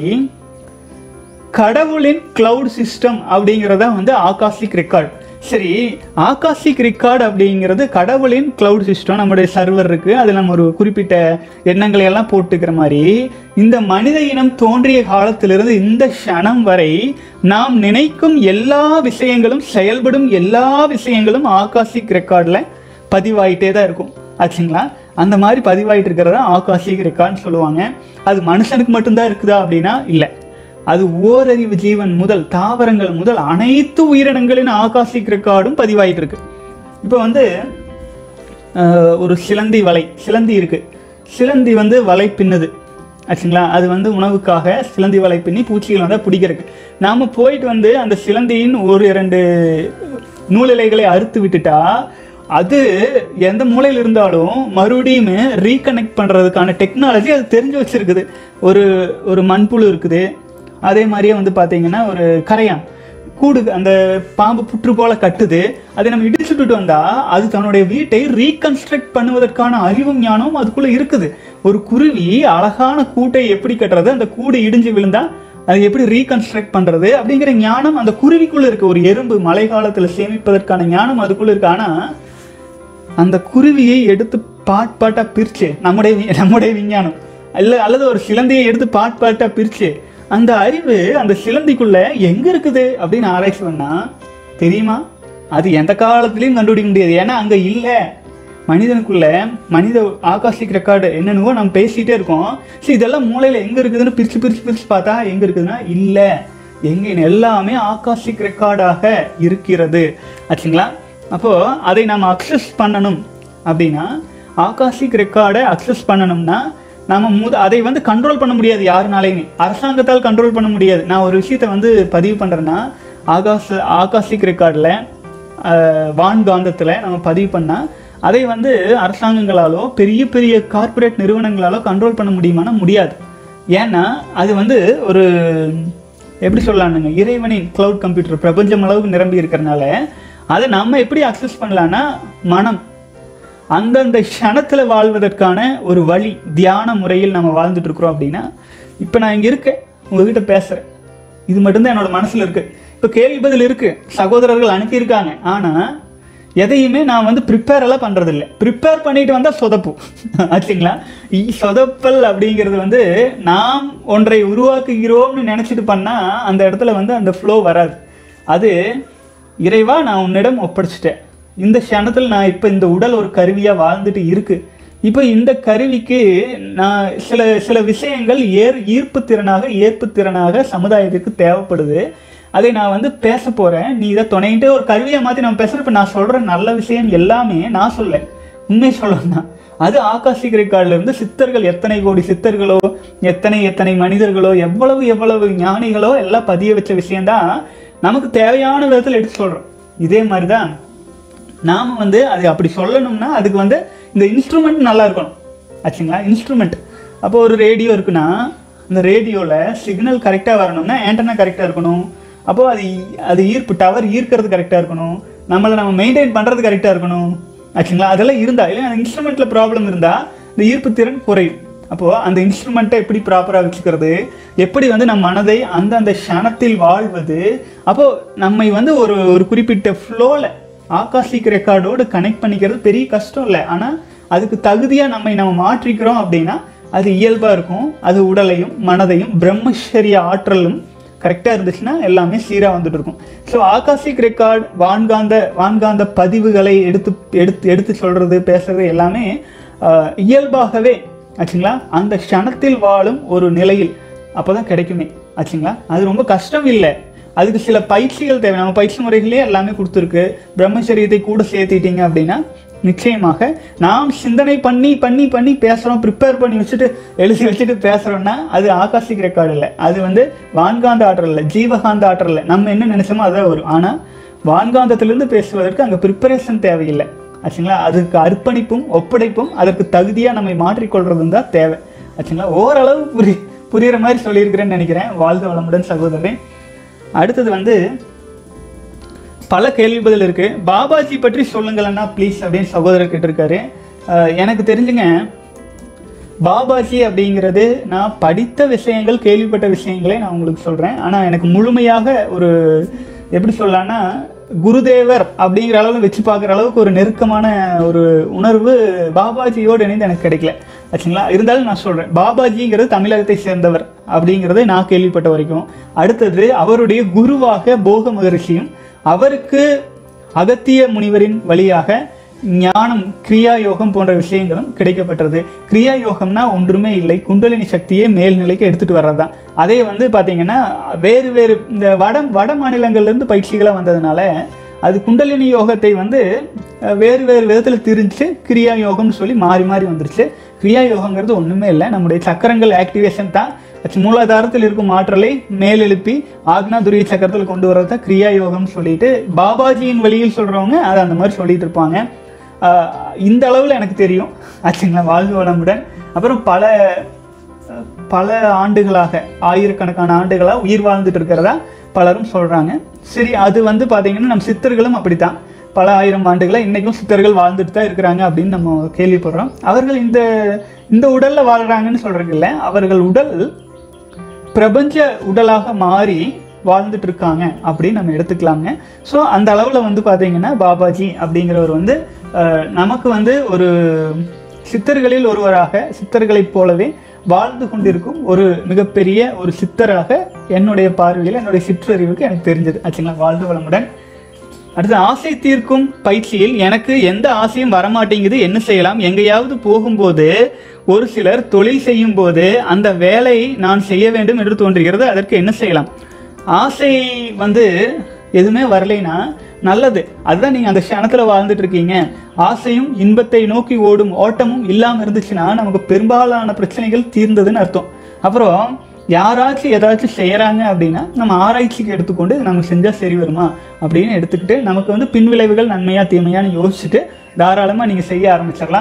கடவுளின் கிளவுட் சிஸ்டம் அப்படிங்கிறத வந்து ஆகாசிக் ரெக்கார்ட் சரி ஆகாசிக் ரெக்கார்ட் அப்படிங்கிறது கடவுளின் கிளவுட் சிஸ்டம் நம்முடைய சர்வர் இருக்கு அதில் நம்ம ஒரு குறிப்பிட்ட எண்ணங்களை எல்லாம் போட்டுக்கிற மாதிரி இந்த மனித இனம் தோன்றிய காலத்திலிருந்து இந்த க்ஷணம் வரை நாம் நினைக்கும் எல்லா விஷயங்களும் செயல்படும் எல்லா விஷயங்களும் ஆகாசிக் ரெக்கார்டில் பதிவாயிட்டே தான் இருக்கும் ஆச்சுங்களா அந்த மாதிரி பதிவாயிட்டு இருக்கிறதா ஆகாசிக் ரெக்கார்ட்னு சொல்லுவாங்க அது மனுஷனுக்கு மட்டும்தான் இருக்குதா அப்படின்னா இல்லை அது ஓரறிவு ஜீவன் முதல் தாவரங்கள் முதல் அனைத்து உயிரினங்களின் ஆகாசிக் ரெக்கார்டும் பதிவாயிட்டு இருக்கு இப்போ வந்து அஹ், ஒரு சிலந்தி வலை சிலந்தி இருக்கு சிலந்தி வந்து வலை பின்னுது ஆச்சுங்களா அது வந்து உணவுக்காக சிலந்தி வலை பின்னி பூச்சிகள் வந்து பிடிக்கிறதுக்கு நாம போயிட்டு வந்து அந்த சிலந்தியின் ஒரு இரண்டு நூலிலைகளை அறுத்து விட்டுட்டா அது எந்த மூலையில் இருந்தாலும் மறுபடியும் ரீகனெக்ட் பண்ணுறதுக்கான டெக்னாலஜி அது தெரிஞ்சு வச்சிருக்குது ஒரு ஒரு மண்புழு இருக்குது அதே மாதிரியே வந்து பார்த்தீங்கன்னா ஒரு கரையான் கூடு அந்த பாம்பு புற்று போல கட்டுது அதை நம்ம இடிச்சுட்டு வந்தா அது தன்னுடைய வீட்டை ரீகன்ஸ்ட்ரக்ட் பண்ணுவதற்கான அறிவும் ஞானமும் அதுக்குள்ள இருக்குது ஒரு குருவி அழகான கூட்டை எப்படி கட்டுறது அந்த கூடு இடிஞ்சு விழுந்தா அது எப்படி ரீகன்ஸ்ட்ரக்ட் பண்றது அப்படிங்கிற ஞானம் அந்த குருவிக்குள்ள இருக்கு ஒரு எறும்பு மழை காலத்துல சேமிப்பதற்கான ஞானம் அதுக்குள்ள இருக்கு ஆனா அந்த குருவியை எடுத்து பாட் பாட்டா பிரிச்சு நம்முடைய வி- நம்முடைய விஞ்ஞானம் அல்ல அல்லது ஒரு சிலந்தியை எடுத்து பாட் பாட்டா பிரிச்சு அந்த அறிவு அந்த சிலந்திக்குள்ள எங்க இருக்குது அப்படின்னு ஆராய்ச்சி பண்ணா தெரியுமா அது எந்த காலத்துலயும் கண்டுபிடிக்க முடியாது ஏன்னா அங்க இல்ல மனிதனுக்குள்ள மனித ஆகாசிக் ரெக்கார்டு என்னென்னவோ நம்ம பேசிட்டே இருக்கோம் சரி இதெல்லாம் மூளையில எங்க இருக்குதுன்னு பிரிச்சு பிரிச்சு பிரிச்சு பார்த்தா எங்க இருக்குதுன்னா இல்ல எங்க எல்லாமே ஆகாசிக் ரெக்கார்டாக இருக்கிறது ஆச்சுங்களா அப்போ அதை நாம் அக்சஸ் பண்ணணும் அப்படின்னா ஆகாசிக் ரெக்கார்டை அக்சஸ் பண்ணணும்னா நம்ம முத அதை வந்து கண்ட்ரோல் பண்ண முடியாது யாருனாலையுமே அரசாங்கத்தால் கண்ட்ரோல் பண்ண முடியாது நான் ஒரு விஷயத்தை வந்து பதிவு பண்ணுறேன்னா ஆகாச ஆகாசிக் ரெக்கார்டில் வான்காந்தத்தில் நம்ம பதிவு பண்ணால் அதை வந்து அரசாங்கங்களாலோ பெரிய பெரிய கார்ப்பரேட் நிறுவனங்களாலோ கண்ட்ரோல் பண்ண முடியுமானா முடியாது ஏன்னா அது வந்து ஒரு எப்படி சொல்லலாம்னுங்க இறைவனின் கிளவுட் கம்ப்யூட்டர் பிரபஞ்சம் அளவுக்கு நிரம்பி இருக்கிறனால அதை நம்ம எப்படி அக்சஸ் பண்ணலான்னா மனம் அந்தந்த க்ஷணத்தில் வாழ்வதற்கான ஒரு வழி தியான முறையில் நம்ம வாழ்ந்துட்டு இருக்கிறோம் அப்படின்னா இப்போ நான் இங்கே இருக்கேன் உங்ககிட்ட பேசுகிறேன் இது மட்டும்தான் என்னோட மனசில் இருக்கு இப்போ கேள்வி பதில் இருக்கு சகோதரர்கள் அனுப்பியிருக்காங்க ஆனால் எதையுமே நான் வந்து ப்ரிப்பேர் எல்லாம் பண்றது இல்ல ப்ரிப்பேர் பண்ணிட்டு வந்தா சொதப்பு ஆச்சுங்களா இ- சொதப்பல் அப்படிங்கிறது வந்து நாம் ஒன்றை உருவாக்குகிறோம்னு நினைச்சிட்டு பண்ணா அந்த இடத்துல வந்து அந்த ஃப்ளோ வராது அது இறைவா நான் உன்னிடம் ஒப்படைச்சிட்டேன் இந்த க்ஷணத்தில் நான் இப்போ இந்த உடல் ஒரு கருவியா வாழ்ந்துட்டு இருக்கு இப்போ இந்த கருவிக்கு நான் சில சில விஷயங்கள் ஏர் ஈர்ப்பு திறனாக ஏற்பு திறனாக சமுதாயத்திற்கு தேவைப்படுது அதை நான் வந்து பேச போறேன் நீ இதை துணையிட்டு ஒரு கருவியை மாத்தி நம்ம பேசுறப்ப நான் சொல்ற நல்ல விஷயம் எல்லாமே நான் சொல்ல உண்மை சொல்லணும்னா அது ஆகாசிக் ரெக்கார்ட்ல இருந்து சித்தர்கள் எத்தனை கோடி சித்தர்களோ எத்தனை எத்தனை மனிதர்களோ எவ்வளவு எவ்வளவு ஞானிகளோ எல்லாம் பதிய வச்ச விஷயம்தான் நமக்கு தேவையான விதத்தில் எடுத்து சொல்றோம் இதே மாதிரிதான் நாம வந்து அது அப்படி சொல்லணும்னா அதுக்கு வந்து இந்த இன்ஸ்ட்ருமெண்ட் நல்லா இருக்கணும் ஆச்சுங்களா இன்ஸ்ட்ருமெண்ட் அப்போ ஒரு ரேடியோ இருக்குன்னா அந்த ரேடியோவில் சிக்னல் கரெக்டாக வரணும்னா ஆண்டனா கரெக்டாக இருக்கணும் அப்போ அது ஈ- அது ஈர்ப்பு டவர் ஈர்க்கிறது கரெக்டாக இருக்கணும் நம்மளை நம்ம மெயின்டைன் பண்ணுறது கரெக்டாக இருக்கணும் ஆச்சுங்களா அதெல்லாம் இருந்தா இல்லை அந்த இன்ஸ்ட்ருமெண்ட்டில் ப்ராப்ளம் இருந்தால் இந்த ஈர்ப்பு திறன் குறையும் அப்போது அந்த இன்ஸ்ட்ருமெண்ட்டை எப்படி ப்ராப்பராக வச்சுக்கிறது எப்படி வந்து நம் மனதை அந்தந்த க்ஷணத்தில் வாழ்வது அப்போது நம்மை வந்து ஒரு ஒரு குறிப்பிட்ட ஃப்ளோவில் ஆகாசிக் ரெக்கார்டோடு கனெக்ட் பண்ணிக்கிறது பெரிய கஷ்டம் இல்லை ஆனால் அதுக்கு தகுதியாக நம்மை நம்ம மாற்றிக்கிறோம் அப்படின்னா அது இயல்பாக இருக்கும் அது உடலையும் மனதையும் பிரம்மச்சரிய ஆற்றலும் கரெக்டாக இருந்துச்சுன்னா எல்லாமே சீராக வந்துட்டு இருக்கும் ஸோ ஆகாசிக் ரெக்கார்ட் வான்காந்த வான்காந்த பதிவுகளை எடுத்து எடுத்து எடுத்து சொல்கிறது பேசுறது எல்லாமே ஆஹ், இயல்பாகவே ஆச்சுங்களா அந்த க்ஷணத்தில் வாழும் ஒரு நிலையில் அப்பதான் கிடைக்குமே ஆச்சுங்களா அது ரொம்ப கஷ்டம் இல்லை அதுக்கு சில பயிற்சிகள் தேவை நம்ம பயிற்சி முறைகளே எல்லாமே கொடுத்துருக்கு பிரம்மச்சரியத்தை கூட சேர்த்திட்டீங்க அப்படின்னா நிச்சயமாக நாம் சிந்தனை பண்ணி பண்ணி பண்ணி பேசுகிறோம் ப்ரிப்பேர் பண்ணி வச்சுட்டு எழுதி வச்சுட்டு பேசுகிறோம்னா அது ஆகாசிக் ரெக்கார்டு இல்லை அது வந்து வான்காந்த ஆற்றல் இல்லை ஜீவகாந்த ஆற்றல் இல்லை நம்ம என்ன நினைச்சோமோ அதான் வரும் ஆனால் வான்காந்தத்திலிருந்து பேசுவதற்கு அங்கே ப்ரிப்பரேஷன் தேவையில்லை ஆச்சுங்களா அதுக்கு அர்ப்பணிப்பும் ஒப்படைப்பும் அதற்கு தகுதியாக நம்மை மாற்றிக்கொள்றதும் தான் தேவை ஆச்சுங்களா ஓரளவு புரி புரியுற மாதிரி சொல்லியிருக்கிறேன்னு நினைக்கிறேன் வாழ்க வளமுடன் சகோதரன் அடுத்தது வந்து பல கேள்வி பதில் இருக்கு பாபாஜி பற்றி சொல்லுங்களேன்னா ப்ளீஸ் அப்படின்னு சகோதரர் கேட்டிருக்காரு அஹ் எனக்கு தெரிஞ்சுங்க பாபாஜி அப்படிங்கிறது நான் படித்த விஷயங்கள் கேள்விப்பட்ட விஷயங்களே நான் உங்களுக்கு சொல்கிறேன் ஆனால் எனக்கு முழுமையாக ஒரு எப்படி சொல்லலாம்னா குருதேவர் அப்படிங்கிற அளவு வச்சு பார்க்குற அளவுக்கு ஒரு நெருக்கமான ஒரு உணர்வு பாபாஜியோடு இணைந்து எனக்கு கிடைக்கல ஆச்சுங்களா இருந்தாலும் நான் சொல்கிறேன் பாபாஜிங்கிறது தமிழகத்தை சேர்ந்தவர் அப்படிங்கிறத நான் கேள்விப்பட்ட வரைக்கும் அடுத்தது அவருடைய குருவாக போக மகரிஷியும் அவருக்கு அகத்திய முனிவரின் வழியாக ஞானம் கிரியா யோகம் போன்ற விஷயங்களும் கிடைக்கப்பட்டது கிரியா யோகம்னா ஒன்றுமே இல்லை குண்டலினி சக்தியை மேல்நிலைக்கு எடுத்துட்டு வர்றதுதான் அதே வந்து பாத்தீங்கன்னா வேறு வேறு இந்த வட வட மாநிலங்கள்ல இருந்து பயிற்சிகளாக வந்ததுனால அது குண்டலினி யோகத்தை வந்து அஹ், வேறு வேறு விதத்தில் திரிஞ்சு கிரியா யோகம்னு சொல்லி மாறி மாறி வந்துருச்சு கிரியா யோகங்கிறது ஒன்றுமே இல்லை நம்முடைய சக்கரங்கள் ஆக்டிவேஷன் தான் அச்சு மூலாதாரத்தில் இருக்கும் ஆற்றலை மேலெழுப்பி ஆக்னா துரிய சக்கரத்தில் கொண்டு வரது தான் கிரியா யோகம்னு சொல்லிட்டு பாபாஜியின் வழியில் சொல்றவங்க அதை அந்த மாதிரி சொல்லிட்டு இருப்பாங்க ஆஹ் இந்த அளவில் எனக்கு தெரியும் ஆச்சுங்களா வாழ்க வளமுடன் அப்புறம் பல பல ஆண்டுகளாக ஆயிரக்கணக்கான ஆண்டுகளாக உயிர் வாழ்ந்துட்டு இருக்கிறதா பலரும் சொல்றாங்க சரி அது வந்து பாத்தீங்கன்னா நம்ம சித்தர்களும் அப்படித்தான் பல ஆயிரம் ஆண்டுகளா இன்னைக்கும் சித்தர்கள் வாழ்ந்துட்டு தான் இருக்கிறாங்க அப்படின்னு நம்ம கேள்விப்படுறோம் அவர்கள் இந்த இந்த உடல்ல வாழ்றாங்கன்னு சொல்றீங்கல்ல அவர்கள் உடல் பிரபஞ்ச உடலாக மாறி வாழ்ந்துட்டு இருக்காங்க அப்படின்னு நம்ம எடுத்துக்கலாங்க ஸோ அந்த அளவில் வந்து பார்த்தீங்கன்னா பாபாஜி அப்படிங்கிறவர் வந்து அஹ், நமக்கு வந்து ஒரு சித்தர்களில் ஒருவராக சித்தர்களைப் போலவே வாழ்ந்து கொண்டிருக்கும் ஒரு மிகப்பெரிய ஒரு சித்தராக என்னுடைய பார்வையில் என்னுடைய சிற்றறிவுக்கு எனக்கு தெரிஞ்சது ஆச்சுங்களா வாழ்ந்து வளமுடன் அடுத்து ஆசை தீர்க்கும் பயிற்சியில் எனக்கு எந்த ஆசையும் வரமாட்டேங்குது என்ன செய்யலாம் எங்கேயாவது போகும்போது ஒரு சிலர் தொழில் செய்யும் போது அந்த வேலை நான் செய்ய வேண்டும் என்று தோன்றுகிறது அதற்கு என்ன செய்யலாம் ஆசை வந்து எதுவுமே வரலைன்னா நல்லது அதுதான் நீங்க அந்த க்ஷணத்துல வாழ்ந்துட்டு இருக்கீங்க ஆசையும் இன்பத்தை நோக்கி ஓடும் ஓட்டமும் இல்லாம இருந்துச்சுன்னா நமக்கு பெரும்பாலான பிரச்சனைகள் தீர்ந்ததுன்னு அர்த்தம் அப்புறம் யாராச்சும் ஏதாச்சும் செய்யறாங்க அப்படின்னா நம்ம ஆராய்ச்சிக்கு எடுத்துக்கொண்டு இது நமக்கு செஞ்சா சரி வருமா அப்படின்னு எடுத்துக்கிட்டு நமக்கு வந்து பின்விளைவுகள் நன்மையா தீமையான்னு யோசிச்சுட்டு தாராளமா நீங்க செய்ய ஆரம்பிச்சிடலாம்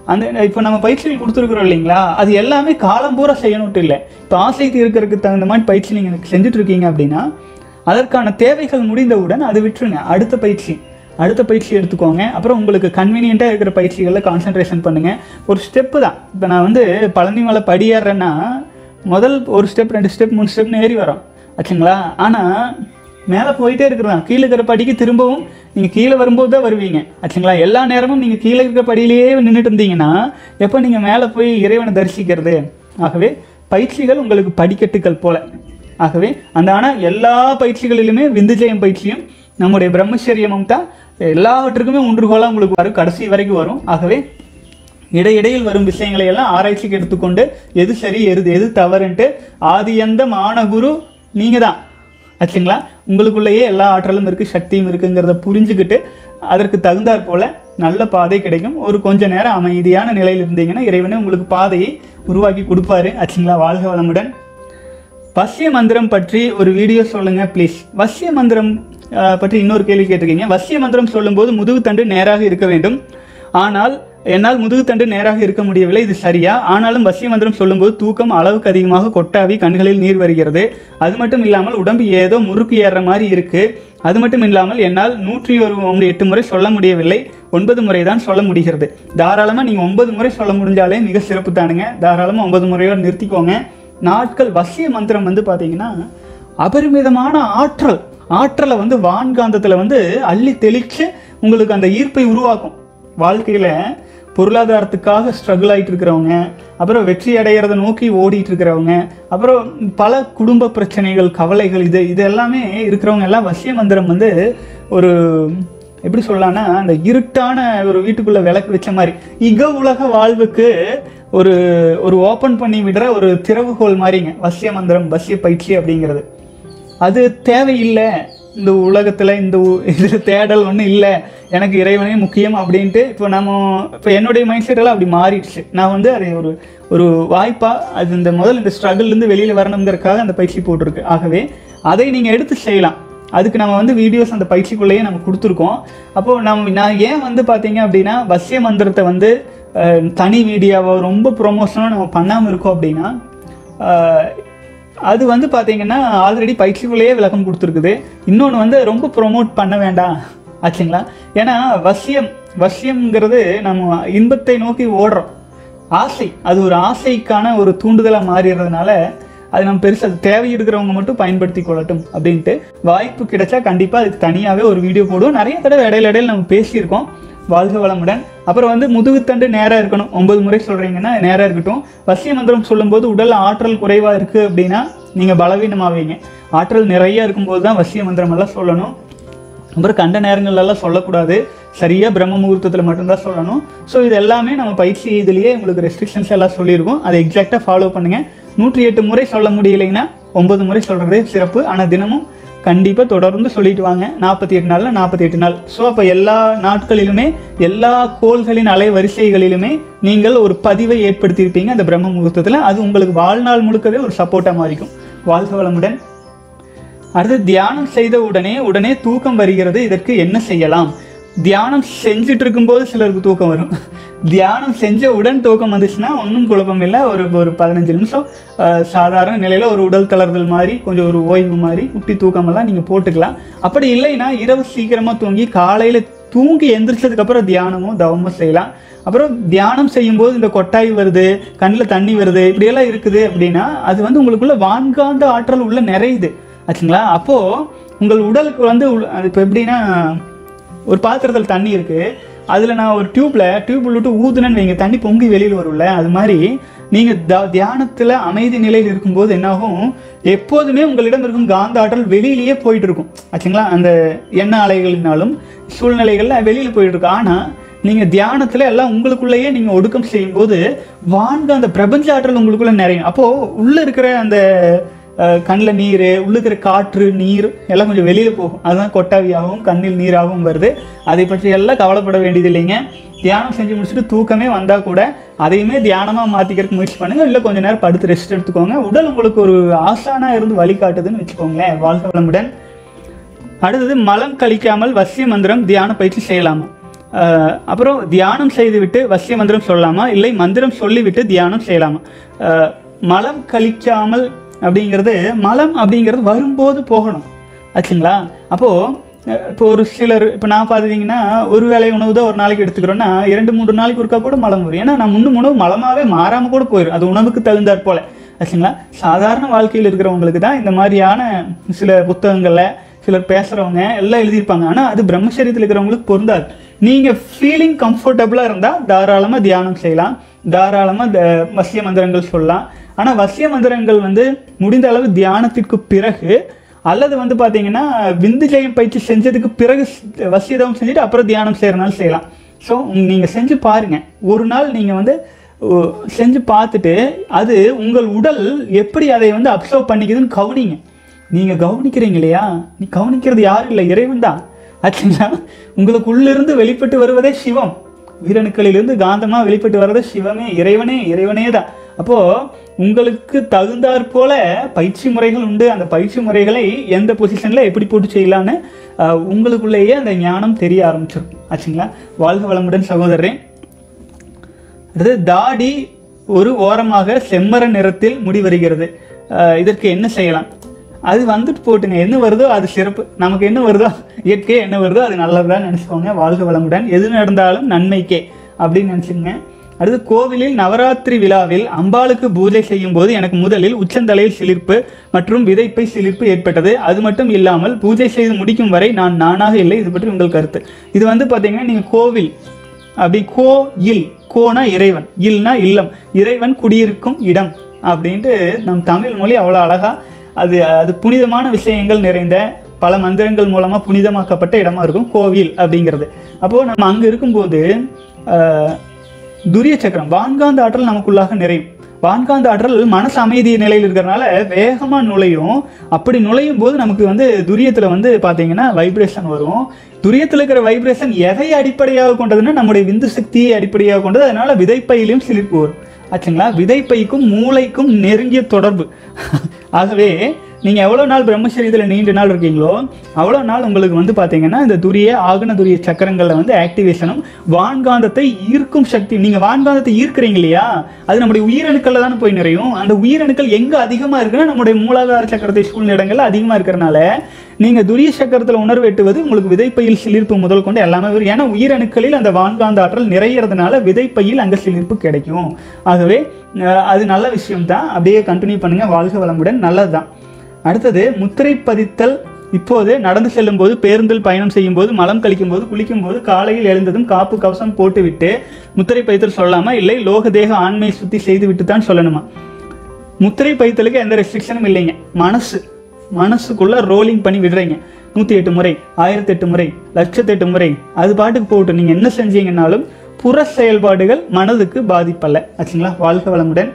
அந்த இப்போ நம்ம பயிற்சிகள் கொடுத்துருக்குறோம் இல்லைங்களா அது எல்லாமே காலம் பூரா செய்யணும்ட்டு இல்லை இப்போ ஆசை தீர்க்கறதுக்கு தகுந்த மாதிரி பயிற்சி நீங்கள் செஞ்சுட்டு இருக்கீங்க அப்படின்னா அதற்கான தேவைகள் முடிந்தவுடன் அதை விட்டுருங்க அடுத்த பயிற்சி அடுத்த பயிற்சி எடுத்துக்கோங்க அப்புறம் உங்களுக்கு கன்வீனியண்ட்டாக இருக்கிற பயிற்சிகளில் கான்சென்ட்ரேஷன் பண்ணுங்கள் ஒரு ஸ்டெப்பு தான் இப்போ நான் வந்து பழனி மலை படியேறேன்னா முதல் ஒரு ஸ்டெப் ரெண்டு ஸ்டெப் மூணு ஸ்டெப்னு ஏறி வரோம் ஆச்சுங்களா ஆனால் மேலே போயிட்டே இருக்கிறான் கீழே இருக்கிற படிக்கு திரும்பவும் நீங்கள் கீழே வரும்போது தான் வருவீங்க ஆச்சுங்களா எல்லா நேரமும் நீங்கள் கீழே இருக்கிற படியிலேயே நின்றுட்டு இருந்தீங்கன்னா எப்போ நீங்கள் மேலே போய் இறைவனை தரிசிக்கிறது ஆகவே பயிற்சிகள் உங்களுக்கு படிக்கட்டுகள் போல ஆகவே அந்த ஆனால் எல்லா பயிற்சிகளிலுமே விந்துஜெயம் பயிற்சியும் நம்முடைய பிரம்மச்சரியமும் தான் எல்லாவற்றுக்குமே ஒன்றுகோலாக உங்களுக்கு வரும் கடைசி வரைக்கும் வரும் ஆகவே இடையிடையில் வரும் விஷயங்களை எல்லாம் ஆராய்ச்சிக்கு எடுத்துக்கொண்டு எது சரி எது எது தவறுன்ட்டு ஆதியந்த மானகுரு நீங்கள் தான் ஆச்சுங்களா உங்களுக்குள்ளேயே எல்லா ஆற்றலும் இருக்குது சக்தியும் இருக்குங்கிறத புரிஞ்சுக்கிட்டு அதற்கு தகுந்தாற் போல நல்ல பாதை கிடைக்கும் ஒரு கொஞ்ச நேரம் அமைதியான நிலையில் இருந்தீங்கன்னா இறைவனே உங்களுக்கு பாதையை உருவாக்கி கொடுப்பாரு ஆச்சுங்களா வாழ்க வளமுடன் வசிய மந்திரம் பற்றி ஒரு வீடியோ சொல்லுங்க ப்ளீஸ் வசிய மந்திரம் அஹ், பற்றி இன்னொரு கேள்வி கேட்டிருக்கீங்க வசிய மந்திரம் சொல்லும்போது முதுகுத்தண்டு நேராக இருக்க வேண்டும் ஆனால் என்னால் முதுகுத்தண்டு நேராக இருக்க முடியவில்லை இது சரியா ஆனாலும் வசிய மந்திரம் சொல்லும்போது தூக்கம் அளவுக்கு அதிகமாக கொட்டாவி கண்களில் நீர் வருகிறது அது மட்டும் இல்லாமல் உடம்பு ஏதோ முறுக்கு ஏறுற மாதிரி இருக்கு அது மட்டும் இல்லாமல் என்னால் நூற்றி ஒரு ஒன்று எட்டு முறை சொல்ல முடியவில்லை ஒன்பது முறை தான் சொல்ல முடிகிறது தாராளமாக நீங்கள் ஒன்பது முறை சொல்ல முடிஞ்சாலே மிக சிறப்பு தானுங்க தாராளமாக ஒன்பது முறையோடு நிறுத்திக்கோங்க நாட்கள் வசிய மந்திரம் வந்து பார்த்தீங்கன்னா அபரிமிதமான ஆற்றல் ஆற்றலை வந்து வான்காந்தத்தில் வந்து அள்ளி தெளிச்சு உங்களுக்கு அந்த ஈர்ப்பை உருவாக்கும் வாழ்க்கையில் பொருளாதாரத்துக்காக ஸ்ட்ரகிள் ஆகிட்டு இருக்கிறவங்க அப்புறம் வெற்றி அடையிறத நோக்கி ஓடிட்டு இருக்கிறவங்க அப்புறம் பல குடும்ப பிரச்சனைகள் கவலைகள் இது இது எல்லாமே இருக்கிறவங்க எல்லாம் வசிய மந்திரம் வந்து ஒரு எப்படி சொல்லலாம்னா அந்த இருட்டான ஒரு வீட்டுக்குள்ள விளக்கு வச்ச மாதிரி இக உலக வாழ்வுக்கு ஒரு ஒரு ஓப்பன் பண்ணி விடுற ஒரு திறவுகோல் மாதிரிங்க வசிய மந்திரம் வசிய பயிற்சி அப்படிங்கிறது அது தேவையில்லை இந்த உலகத்தில் இந்த உ- இது தேடல் ஒன்றும் இல்லை எனக்கு இறைவனே முக்கியம் அப்படின்ட்டு இப்போ நம்ம இப்போ என்னுடைய மைண்ட் செட் எல்லாம் அப்படி மாறிடுச்சு நான் வந்து அதை ஒரு ஒரு வாய்ப்பாக அது இந்த முதல் இந்த ஸ்ட்ரகிள்லேருந்து வெளியில் வரணுங்கிறதுக்காக அந்த பயிற்சி போட்டிருக்கு ஆகவே அதை நீங்கள் எடுத்து செய்யலாம் அதுக்கு நம்ம வந்து வீடியோஸ் அந்த பயிற்சிக்குள்ளேயே நம்ம கொடுத்துருக்கோம் அப்போது நம்ம நான் ஏன் வந்து பார்த்தீங்க அப்படின்னா வசிய மந்திரத்தை வந்து அஹ், தனி வீடியோவோ ரொம்ப ப்ரொமோஷனோ நம்ம பண்ணாமல் இருக்கோம் அப்படின்னா அஹ், அது வந்து பார்த்தீங்கன்னா ஆல்ரெடி பயிற்சிக்குள்ளேயே விளக்கம் கொடுத்துருக்குது இன்னொன்று வந்து ரொம்ப ப்ரோமோட் பண்ண வேண்டாம் ஆச்சுங்களா ஏன்னா வசியம் வசியம்ங்கிறது நம்ம இன்பத்தை நோக்கி ஓடுறோம் ஆசை அது ஒரு ஆசைக்கான ஒரு தூண்டுதலாக மாறிடுறதுனால அது நம்ம பெருசு அது தேவை இருக்கிறவங்க மட்டும் பயன்படுத்தி கொள்ளட்டும் அப்படின்ட்டு வாய்ப்பு கிடைச்சா கண்டிப்பாக அதுக்கு தனியாகவே ஒரு வீடியோ போடுவோம் நிறைய தடவை இடையில இடையில நம்ம பேசியிருக்கோம் வாழ்க வளமுடன் அப்புறம் வந்து முதுகுத்தண்டு நேராக இருக்கணும் ஒன்பது முறை சொல்கிறீங்கன்னா நேராக இருக்கட்டும் வசிய மந்திரம் சொல்லும்போது உடல் ஆற்றல் குறைவாக இருக்குது அப்படின்னா நீங்கள் பலவீனமாவீங்க ஆற்றல் நிறைய இருக்கும்போது தான் வசிய மந்திரம் எல்லாம் சொல்லணும் அப்புறம் கண்ட நேரங்கள்லாம் சொல்லக்கூடாது சரியாக பிரம்ம முகூர்த்தத்தில் மட்டும்தான் சொல்லணும் ஸோ இது எல்லாமே நம்ம பயிற்சி இதுலேயே உங்களுக்கு ரெஸ்ட்ரிக்ஷன்ஸ் எல்லாம் சொல்லியிருக்கோம் அதை எக்ஸாக்டாக ஃபாலோ பண்ணுங்கள் நூற்றி எட்டு முறை சொல்ல முடியலைங்கன்னா ஒன்பது முறை சொல்கிறதே சிறப்பு ஆனால் தினமும் கண்டிப்பாக தொடர்ந்து சொல்லிட்டு வாங்க நாற்பத்தி எட்டு நாளில் நாற்பத்தி எட்டு நாள் ஸோ அப்போ எல்லா நாட்களிலுமே எல்லா கோள்களின் அலை வரிசைகளிலுமே நீங்கள் ஒரு பதிவை ஏற்படுத்தியிருப்பீங்க அந்த பிரம்ம முகூர்த்தத்தில் அது உங்களுக்கு வாழ்நாள் முழுக்கவே ஒரு சப்போர்ட்டாக மாறிக்கும் வாழ்க வளமுடன் அடுத்து தியானம் செய்த உடனே உடனே தூக்கம் வருகிறது இதற்கு என்ன செய்யலாம் தியானம் செஞ்சுட்டு இருக்கும்போது சிலருக்கு தூக்கம் வரும் தியானம் செஞ்ச உடன் தூக்கம் வந்துச்சுன்னா ஒன்றும் குழப்பம் இல்லை ஒரு ஒரு பதினஞ்சு நிமிஷம் அஹ், சாதாரண நிலையில் ஒரு உடல் தளர்தல் மாதிரி கொஞ்சம் ஒரு ஓய்வு மாதிரி குட்டி தூக்கமெல்லாம் நீங்கள் போட்டுக்கலாம் அப்படி இல்லைன்னா இரவு சீக்கிரமாக தூங்கி காலையில் தூங்கி எந்திரிச்சதுக்கப்புறம் தியானமோ தவமோ செய்யலாம் அப்புறம் தியானம் செய்யும்போது இந்த கொட்டாய் வருது கண்ணில் தண்ணி வருது இப்படியெல்லாம் இருக்குது அப்படின்னா அது வந்து உங்களுக்குள்ள வான்காந்த ஆற்றல் உள்ள நிறையுது ஆச்சுங்களா அப்போது உங்கள் உடலுக்கு வந்து உள்- அது இப்போ எப்படின்னா ஒரு பாத்திரத்தில் தண்ணி இருக்குது அதில் நான் ஒரு டியூப்பில் டியூப் விட்டு ஊதுனேன்னு வைங்க தண்ணி பொங்கி வெளியில் வரும்ல அது மாதிரி நீங்கள் த தியானத்தில் அமைதி நிலையில் இருக்கும்போது என்னாகும் எப்போதுமே உங்களிடம் இருக்கும் காந்த ஆற்றல் வெளியிலேயே போயிட்டு இருக்கும் ஆச்சுங்களா அந்த எண்ணெய் அலைகளினாலும் சூழ்நிலைகளில் வெளியில் போயிட்டு இருக்கும் ஆனால் நீங்கள் தியானத்தில் எல்லாம் உங்களுக்குள்ளேயே நீங்கள் ஒடுக்கம் செய்யும்போது வான்க அந்த பிரபஞ்ச ஆற்றல் உங்களுக்குள்ள நிறையும் அப்போது உள்ளே இருக்கிற அந்த கண்ணில் நீர் உள்ள இருக்கிற காற்று நீர் எல்லாம் கொஞ்சம் வெளியில் போகும் அதுதான் கொட்டாவியாகவும் கண்ணில் நீராகவும் வருது அதை பற்றி எல்லாம் கவலைப்பட வேண்டியது இல்லைங்க தியானம் செஞ்சு முடிச்சுட்டு தூக்கமே வந்தால் கூட அதையுமே தியானமாக மாற்றிக்கிறதுக்கு முயற்சி பண்ணுங்க இல்லை கொஞ்ச நேரம் படுத்து ரெஸ்ட் எடுத்துக்கோங்க உடல் உங்களுக்கு ஒரு ஆசானாக இருந்து வழிகாட்டுதுன்னு வச்சுக்கோங்களேன் வாழ்க்கை வளமுடன் அடுத்தது மலம் கழிக்காமல் வசிய மந்திரம் தியான பயிற்சி செய்யலாமா அஹ், அப்புறம் தியானம் செய்துவிட்டு வசிய மந்திரம் சொல்லலாமா இல்லை மந்திரம் சொல்லிவிட்டு தியானம் செய்யலாமா அஹ், மலம் கழிக்காமல் அப்படிங்கிறது மலம் அப்படிங்கிறது வரும்போது போகணும் ஆச்சுங்களா அப்போது இப்போ ஒரு சிலர் இப்போ நான் பார்த்துட்டிங்கன்னா ஒரு வேளை உணவு தான் ஒரு நாளைக்கு எடுத்துக்கிறோன்னா இரண்டு மூன்று நாளைக்கு ஒருக்கா கூட மலம் வரும் ஏன்னா நான் முன்னும் உணவு மலமாகவே மாறாமல் கூட போயிடும் அது உணவுக்கு தகுந்தாற் போல ஆச்சுங்களா சாதாரண வாழ்க்கையில் இருக்கிறவங்களுக்கு தான் இந்த மாதிரியான சில புத்தகங்களில் சிலர் பேசுகிறவங்க எல்லாம் எழுதியிருப்பாங்க ஆனால் அது பிரம்மச்சரியத்தில் இருக்கிறவங்களுக்கு பொருந்தாது நீங்கள் ஃபீலிங் கம்ஃபர்டபுளாக இருந்தால் தாராளமாக தியானம் செய்யலாம் தாராளமாக த வசிய மந்திரங்கள் சொல்லலாம் ஆனால் வசிய மந்திரங்கள் வந்து முடிந்த அளவு தியானத்திற்கு பிறகு அல்லது வந்து பார்த்தீங்கன்னா விந்து ஜெயம் பயிற்சி செஞ்சதுக்கு பிறகு ஸ்- வசியதம் செஞ்சுட்டு அப்புறம் தியானம் செய்கிறனாலும் செய்யலாம் ஸோ நீங்கள் செஞ்சு பாருங்கள் ஒரு நாள் நீங்கள் வந்து ஓ, செஞ்சு பார்த்துட்டு அது உங்கள் உடல் எப்படி அதை வந்து அப்சர்வ் பண்ணிக்குதுன்னு கவனிங்க நீங்கள் கவனிக்கிறீங்க இல்லையா நீ கவனிக்கிறது யாரும் இல்லை இறைவன் தான் ஆச்சுங்களா உங்களுக்கு உள்ளிருந்து வெளிப்பட்டு வருவதே சிவம் உயிரணுக்களிலிருந்து காந்தமா வெளிப்பட்டு வர்றது சிவமே இறைவனே இறைவனே தான் அப்போ உங்களுக்கு தகுந்தாற் போல பயிற்சி முறைகள் உண்டு அந்த பயிற்சி முறைகளை எந்த பொசிஷன்ல எப்படி போட்டு செய்யலான்னு அஹ், உங்களுக்குள்ளேயே அந்த ஞானம் தெரிய ஆரம்பிச்சிடும் ஆச்சுங்களா வாழ்க வளமுடன் சகோதரரே அடுத்து தாடி ஒரு ஓரமாக செம்மர நிறத்தில் முடி வருகிறது அஹ் இதற்கு என்ன செய்யலாம் அது வந்துட்டு போட்டுங்க என்ன வருதோ அது சிறப்பு நமக்கு என்ன வருதோ இயற்கை என்ன வருதோ அது நல்லதுதான் நினச்சிக்கோங்க வாழ்க வளமுடன் எது நடந்தாலும் நன்மைக்கே அப்படின்னு நினச்சிக்கோங்க அடுத்து கோவிலில் நவராத்திரி விழாவில் அம்பாளுக்கு பூஜை செய்யும் போது எனக்கு முதலில் உச்சந்தலையில் சிலிர்ப்பு மற்றும் விதைப்பை சிலிர்ப்பு ஏற்பட்டது அது மட்டும் இல்லாமல் பூஜை செய்து முடிக்கும் வரை நான் நானாக இல்லை இது பற்றி உங்கள் கருத்து இது வந்து பார்த்தீங்கன்னா நீங்கள் கோவில் அப்படி கோ இல் கோனா இறைவன் இல்னா இல்லம் இறைவன் குடியிருக்கும் இடம் அப்படின்ட்டு நம் தமிழ் மொழி அவ்வளோ அழகா அது அது புனிதமான விஷயங்கள் நிறைந்த பல மந்திரங்கள் மூலமாக புனிதமாக்கப்பட்ட இடமா இருக்கும் கோவில் அப்படிங்கிறது அப்போது நம்ம அங்கே இருக்கும்போது ஆஹ், துரிய சக்கரம் வான்காந்த ஆற்றல் நமக்குள்ளாக நிறையும் வான்காந்த ஆற்றல் மனசு அமைதி நிலையில் இருக்கிறனால வேகமாக நுழையும் அப்படி நுழையும் போது நமக்கு வந்து துரியத்தில் வந்து பார்த்தீங்கன்னா வைப்ரேஷன் வரும் துரியத்தில் இருக்கிற வைப்ரேஷன் எதை அடிப்படையாக கொண்டதுன்னா நம்முடைய விந்து சக்தியை அடிப்படையாக கொண்டது அதனால விதைப்பையிலும் சிலிர்ப்பு வரும் ஆச்சுங்களா விதைப்பைக்கும் மூளைக்கும் நெருங்கிய தொடர்பு ஆகவே நீங்கள் எவ்வளோ நாள் பிரம்மச்சரியத்தில் நீண்ட நாள் இருக்கீங்களோ அவ்வளோ நாள் உங்களுக்கு வந்து பார்த்தீங்கன்னா இந்த துரிய ஆகன துரிய சக்கரங்களில் வந்து ஆக்டிவேஷனும் வான்காந்தத்தை ஈர்க்கும் சக்தி நீங்கள் வான்காந்தத்தை ஈர்க்கிறீங்க இல்லையா அது நம்முடைய உயிரணுக்களில் தானே போய் நிறையும் அந்த உயிரணுக்கள் எங்கே அதிகமாக இருக்குன்னா நம்முடைய மூலாதார சக்கரத்தை சூழ்ந்த இடங்கள்ல அதிகமாக இருக்கிறனால நீங்கள் துரிய சக்கரத்தில் உணர்வு எட்டுவது உங்களுக்கு விதைப்பையில் சிலிர்ப்பு முதல் கொண்டு எல்லாமே வரும் ஏன்னா உயிரணுக்களில் அந்த வான்காந்த ஆற்றல் நிறையிறதுனால விதைப்பையில் அங்கே சிலிர்ப்பு கிடைக்கும் ஆகவே அஹ், அது நல்ல விஷயம் தான் அப்படியே கண்டினியூ பண்ணுங்க வாழ்க வளமுடன் நல்லது தான் அடுத்தது முத்திரை பதித்தல் இப்போது நடந்து செல்லும் போது பேருந்தில் பயணம் செய்யும் போது மலம் கழிக்கும் போது குளிக்கும் போது காலையில் எழுந்ததும் காப்பு கவசம் போட்டுவிட்டு முத்திரை பதித்தல் சொல்லலாமா இல்லை லோக தேக ஆண்மை சுத்தி செய்து விட்டு தான் சொல்லணுமா முத்திரை பதித்தலுக்கு எந்த ரெஸ்ட்ரிக்ஷனும் இல்லைங்க மனசு மனசுக்குள்ள ரோலிங் பண்ணி விடுறீங்க நூற்றி எட்டு முறை ஆயிரத்தி எட்டு முறை லட்சத்தெட்டு முறை அது பாட்டுக்கு போகட்டும் நீங்கள் என்ன செஞ்சீங்கன்னாலும் புற செயல்பாடுகள் மனதுக்கு பாதிப்பல்ல ஆச்சுங்களா வாழ்க்கை வளமுடன்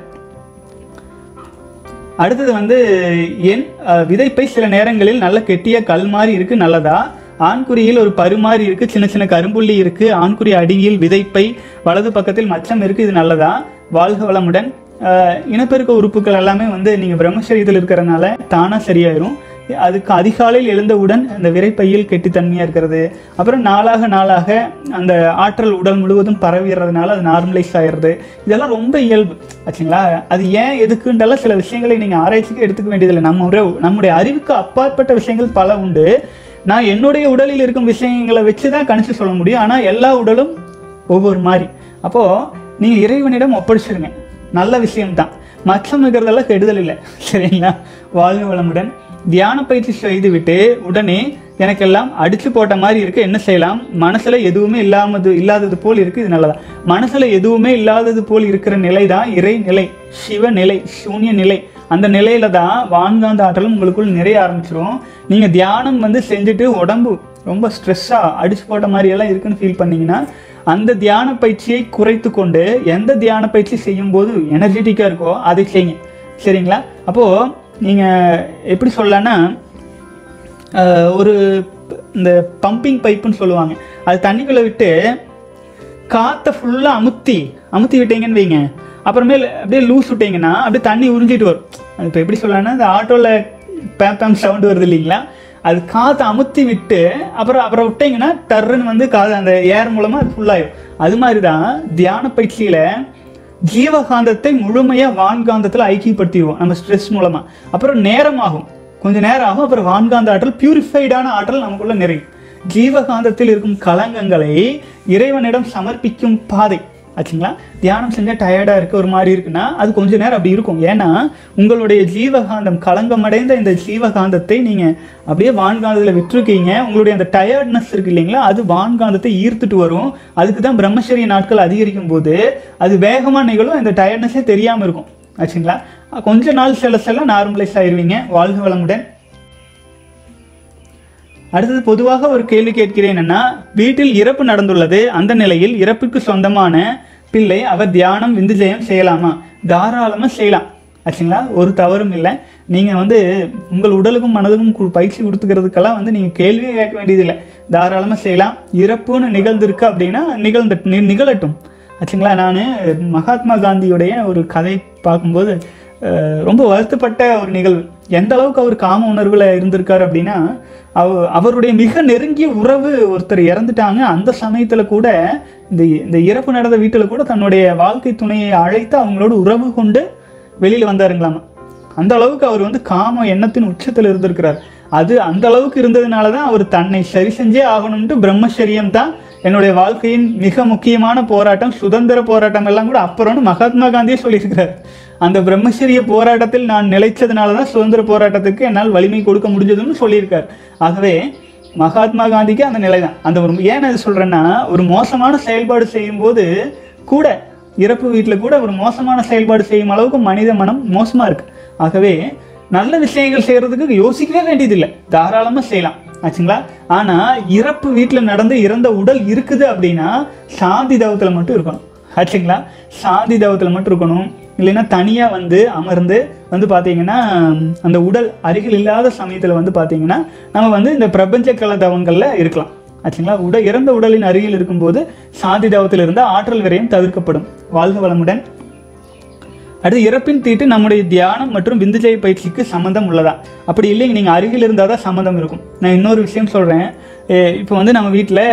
அடுத்தது வந்து என் அஹ், விதைப்பை சில நேரங்களில் நல்ல கெட்டிய கல் மாதிரி இருக்கு நல்லதா ஆண்குறியில் ஒரு பரு மாதிரி இருக்கு சின்ன சின்ன கரும்புள்ளி இருக்கு ஆண்குறி அடியில் விதைப்பை வலது பக்கத்தில் மச்சம் இருக்கு இது நல்லதா வாழ்க வளமுடன் அஹ், இனப்பெருக்க உறுப்புகள் எல்லாமே வந்து நீங்க பிரம்மச்சரியத்தில் இருக்கிறனால தானா சரியாயிரும் அதுக்கு அதிகாலையில் எழுந்தவுடன் அந்த விரைப்பையில் கெட்டித்தன்மையாக இருக்கிறது அப்புறம் நாளாக நாளாக அந்த ஆற்றல் உடல் முழுவதும் பரவிடுறதுனால அது நார்மலைஸ் ஆயிடுறது இதெல்லாம் ரொம்ப இயல்பு ஆச்சுங்களா அது ஏன் எதுக்குன்றெல்லாம் சில விஷயங்களை நீங்கள் ஆராய்ச்சிக்கு எடுத்துக்க வேண்டியதில்லை நம்ம ஒரு- நம்முடைய அறிவுக்கு அப்பாற்பட்ட விஷயங்கள் பல உண்டு நான் என்னுடைய உடலில் இருக்கும் விஷயங்களை வச்சு தான் கணிச்சு சொல்ல முடியும் ஆனால் எல்லா உடலும் ஒவ்வொரு மாதிரி அப்போது நீங்கள் இறைவனிடம் ஒப்படைச்சிருங்க நல்ல விஷயம்தான் மச்சம் இருக்கிறதெல்லாம் கெடுதல் இல்லை சரிங்களா வாழ்க வளமுடன் தியான பயிற்சி செய்துவிட்டு உடனே எனக்கெல்லாம் அடிச்சு போட்ட மாதிரி இருக்கு என்ன செய்யலாம் மனசுல எதுவுமே இல்லாமது இல்லாதது போல் இருக்கு இது நல்லதா மனசுல எதுவுமே இல்லாதது போல் இருக்கிற நிலை தான் இறை நிலை சிவ நிலை சூன்ய நிலை அந்த நிலையில தான் வான்காந்த ஆற்றலும் உங்களுக்குள் நிறைய ஆரம்பிச்சிரும் நீங்க தியானம் வந்து செஞ்சுட்டு உடம்பு ரொம்ப ஸ்ட்ரெஸ்ஸாக அடிச்சு போட்ட மாதிரி எல்லாம் இருக்குன்னு ஃபீல் பண்ணீங்கன்னா அந்த தியான பயிற்சியை குறைத்து கொண்டு எந்த தியான பயிற்சி செய்யும்போது எனர்ஜெட்டிக்காக இருக்கோ அதை செய்யுங்க சரிங்களா அப்போது நீங்கள் எப்படி சொல்லலாம்னா ஆஹ், ஒரு ப- இந்த பம்பிங் பைப்புன்னு சொல்லுவாங்க அது தண்ணிக்குள்ளே விட்டு காற்றை ஃபுல்லாக அமுத்தி அமுத்தி விட்டீங்கன்னு வைங்க அப்புறமேல் அப்படியே லூஸ் விட்டீங்கன்னா அப்படியே தண்ணி உறிஞ்சிட்டு வரும் அது இப்போ எப்படி சொல்லலாம்னா இந்த ஆட்டோவில் பேம் பேம் சவுண்டு வருது இல்லைங்களா அது காற்று அமுத்தி விட்டு அப்புறம் அப்புறம் விட்டீங்கன்னா டர்ன்னு வந்து காது அந்த ஏர் மூலமாக அது ஃபுல்லாயிடும் அது மாதிரி தான் தியான பயிற்சியில் ஜீவகாந்தத்தை முழுமையாக வான்காந்தத்தில் ஐக்கியப்படுத்திடுவோம் நம்ம ஸ்ட்ரெஸ் மூலமாக அப்புறம் நேரமாகும் கொஞ்ச நேரம் ஆகும் அப்புறம் வான்காந்த ஆற்றல் பியூரிஃபைடான ஆற்றல் நமக்குள்ள நிறையும் ஜீவகாந்தத்தில் இருக்கும் கலங்கங்களை இறைவனிடம் சமர்ப்பிக்கும் பாதை ஆச்சுங்களா தியானம் செஞ்சால் டயர்டாக இருக்கு ஒரு மாதிரி இருக்குன்னா அது கொஞ்ச நேரம் அப்படி இருக்கும் ஏன்னா உங்களுடைய ஜீவகாந்தம் களங்கமடைந்த இந்த ஜீவகாந்தத்தை நீங்கள் அப்படியே வான்காந்தத்தில் விட்டுருக்கீங்க உங்களுடைய அந்த டயர்ட்னஸ் இருக்கு இல்லைங்களா அது வான்காந்தத்தை ஈர்த்துட்டு வரும் அதுக்கு தான் பிரம்மச்சரிய நாட்கள் அதிகரிக்கும் போது அது வேகமாக நிகழும் இந்த டயர்ட்னஸே தெரியாமல் இருக்கும் ஆச்சுங்களா கொஞ்ச நாள் செல்ல செல்ல நார்மலைஸ் ஆயிருவீங்க வாழ்க வளமுடன் அடுத்தது பொதுவாக ஒரு கேள்வி கேட்கிறேன் என்னன்னா வீட்டில் இறப்பு நடந்துள்ளது அந்த நிலையில் இறப்புக்கு சொந்தமான பிள்ளை அவர் தியானம் விந்துஜயம் செய்யலாமா தாராளமா செய்யலாம் ஆச்சுங்களா ஒரு தவறும் இல்லை நீங்கள் வந்து உங்கள் உடலுக்கும் மனதுக்கும் கு- பயிற்சி கொடுத்துக்கிறதுக்கெல்லாம் வந்து நீங்கள் கேள்வியே கேட்க வேண்டியதில்லை தாராளமாக செய்யலாம் இறப்புன்னு நிகழ்ந்திருக்கு அப்படின்னா நிகழ்ந்த நி- நிகழட்டும் ஆச்சுங்களா நான் மகாத்மா காந்தியுடைய ஒரு கதை பார்க்கும்போது அஹ், ரொம்ப வருத்தப்பட்ட ஒரு நிகழ்வு எந்த அளவுக்கு அவர் காம உணர்வில் இருந்திருக்காரு அப்படின்னா அவ அவருடைய மிக நெருங்கிய உறவு ஒருத்தர் இறந்துட்டாங்க அந்த சமயத்தில் கூட இந்த இந்த இறப்பு நடந்த வீட்டில் கூட தன்னுடைய வாழ்க்கை துணையை அழைத்து அவங்களோட உறவு கொண்டு வெளியில் வந்தாருங்களாமா அந்த அளவுக்கு அவர் வந்து காம எண்ணத்தின் உச்சத்தில் இருந்திருக்கிறார் அது அந்த அளவுக்கு இருந்ததுனால தான் அவர் தன்னை சரி செஞ்சே ஆகணும்ட்டு பிரம்மச்சரியம் தான் என்னுடைய வாழ்க்கையின் மிக முக்கியமான போராட்டம் சுதந்திர போராட்டம் எல்லாம் கூட அப்புறம்னு மகாத்மா காந்தியே சொல்லியிருக்கிறார் அந்த பிரம்மச்சரிய போராட்டத்தில் நான் நிலைச்சதுனால தான் சுதந்திர போராட்டத்துக்கு என்னால் வலிமை கொடுக்க முடிஞ்சதுன்னு சொல்லியிருக்கார் ஆகவே மகாத்மா காந்திக்கு அந்த நிலை தான் அந்த ஒரு ஏன் அது சொல்றேன்னா ஒரு மோசமான செயல்பாடு செய்யும்போது கூட இறப்பு வீட்டில் கூட ஒரு மோசமான செயல்பாடு செய்யும் அளவுக்கு மனித மனம் மோசமா இருக்கு ஆகவே நல்ல விஷயங்கள் செய்யறதுக்கு யோசிக்கவே வேண்டியதில்லை தாராளமா செய்யலாம் ஆச்சுங்களா ஆனா இறப்பு வீட்டில் நடந்து இறந்த உடல் இருக்குது அப்படின்னா சாந்தி தவத்தில் மட்டும் இருக்கணும் ஆச்சுங்களா சாந்தி தவத்தில் மட்டும் இருக்கணும் இல்லைன்னா தனியாக வந்து அமர்ந்து வந்து பார்த்தீங்கன்னா அந்த உடல் அருகில் இல்லாத சமயத்தில் வந்து பார்த்தீங்கன்னா நம்ம வந்து இந்த பிரபஞ்ச கல தவங்களில் இருக்கலாம் ஆச்சுங்களா உட இறந்த உடலின் அருகில் இருக்கும்போது சாந்தி தவத்தில் இருந்தால் ஆற்றல் விரயம் தவிர்க்கப்படும் வாழ்க வளமுடன் அடுத்து இறப்பின் தீட்டு நம்முடைய தியானம் மற்றும் விந்துஜய பயிற்சிக்கு சம்மந்தம் உள்ளதா அப்படி இல்லைங்க நீங்கள் அருகில் இருந்தால் தான் சம்மந்தம் இருக்கும் நான் இன்னொரு விஷயம் சொல்கிறேன் இப்போ வந்து நம்ம வீட்டில்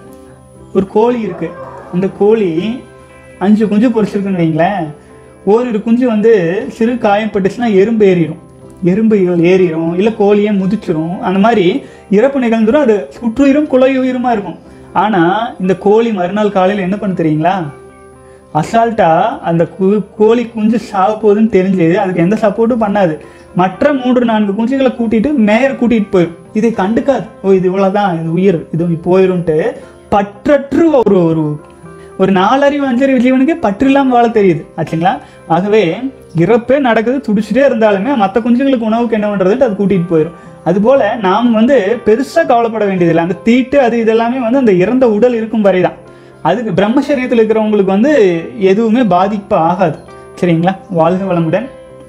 ஒரு கோழி இருக்குது அந்த கோழி அஞ்சு குஞ்சு பொரிச்சிருக்குன்னு வைங்களேன் ஓரிரு குஞ்சு வந்து சிறு காயப்பட்டுச்சுன்னா எறும்பு ஏறிடும் எறும்புகள் ஏறிடும் இல்லை கோழியை முதிச்சிரும் அந்த மாதிரி இறப்பு நிகழ்ந்துரும் அது சுற்றுயிரும் குலையுயிருமா இருக்கும் ஆனால் இந்த கோழி மறுநாள் காலையில் என்ன பண்ண தெரியுங்களா அசால்ட்டா அந்த கு- கோழி குஞ்சு சாக போகுதுன்னு தெரிஞ்சு அதுக்கு எந்த சப்போர்ட்டும் பண்ணாது மற்ற மூன்று நான்கு குஞ்சுகளை கூட்டிட்டு மேயர் கூட்டிட்டு போயிடும் இதை கண்டுக்காது ஓ இது இவ்வளவுதான் இது உயிர் இது போயிரும்ட்டு பற்றற்று ஒரு ஒரு ஒரு நாலறிவு அஞ்சறிவு ஜீவனுக்கு பற்று இல்லாமல் வாழ தெரியுது ஆச்சுங்களா ஆகவே இறப்பே நடக்குது துடிச்சிட்டே இருந்தாலுமே மற்ற குஞ்சுகளுக்கு உணவுக்கு என்ன பண்றதுன்ட்டு அது கூட்டிட்டு போயிடும் அதுபோல நாம் வந்து பெருசா கவலைப்பட வேண்டியதில்லை அந்த தீட்டு அது இதெல்லாமே வந்து அந்த இறந்த உடல் இருக்கும் வரை தான் அதுக்கு பிரம்மச்சரியத்தில் இருக்கிறவங்களுக்கு வந்து எதுவுமே பாதிப்பு ஆகாது சரிங்களா வாழ்க வளமுடன்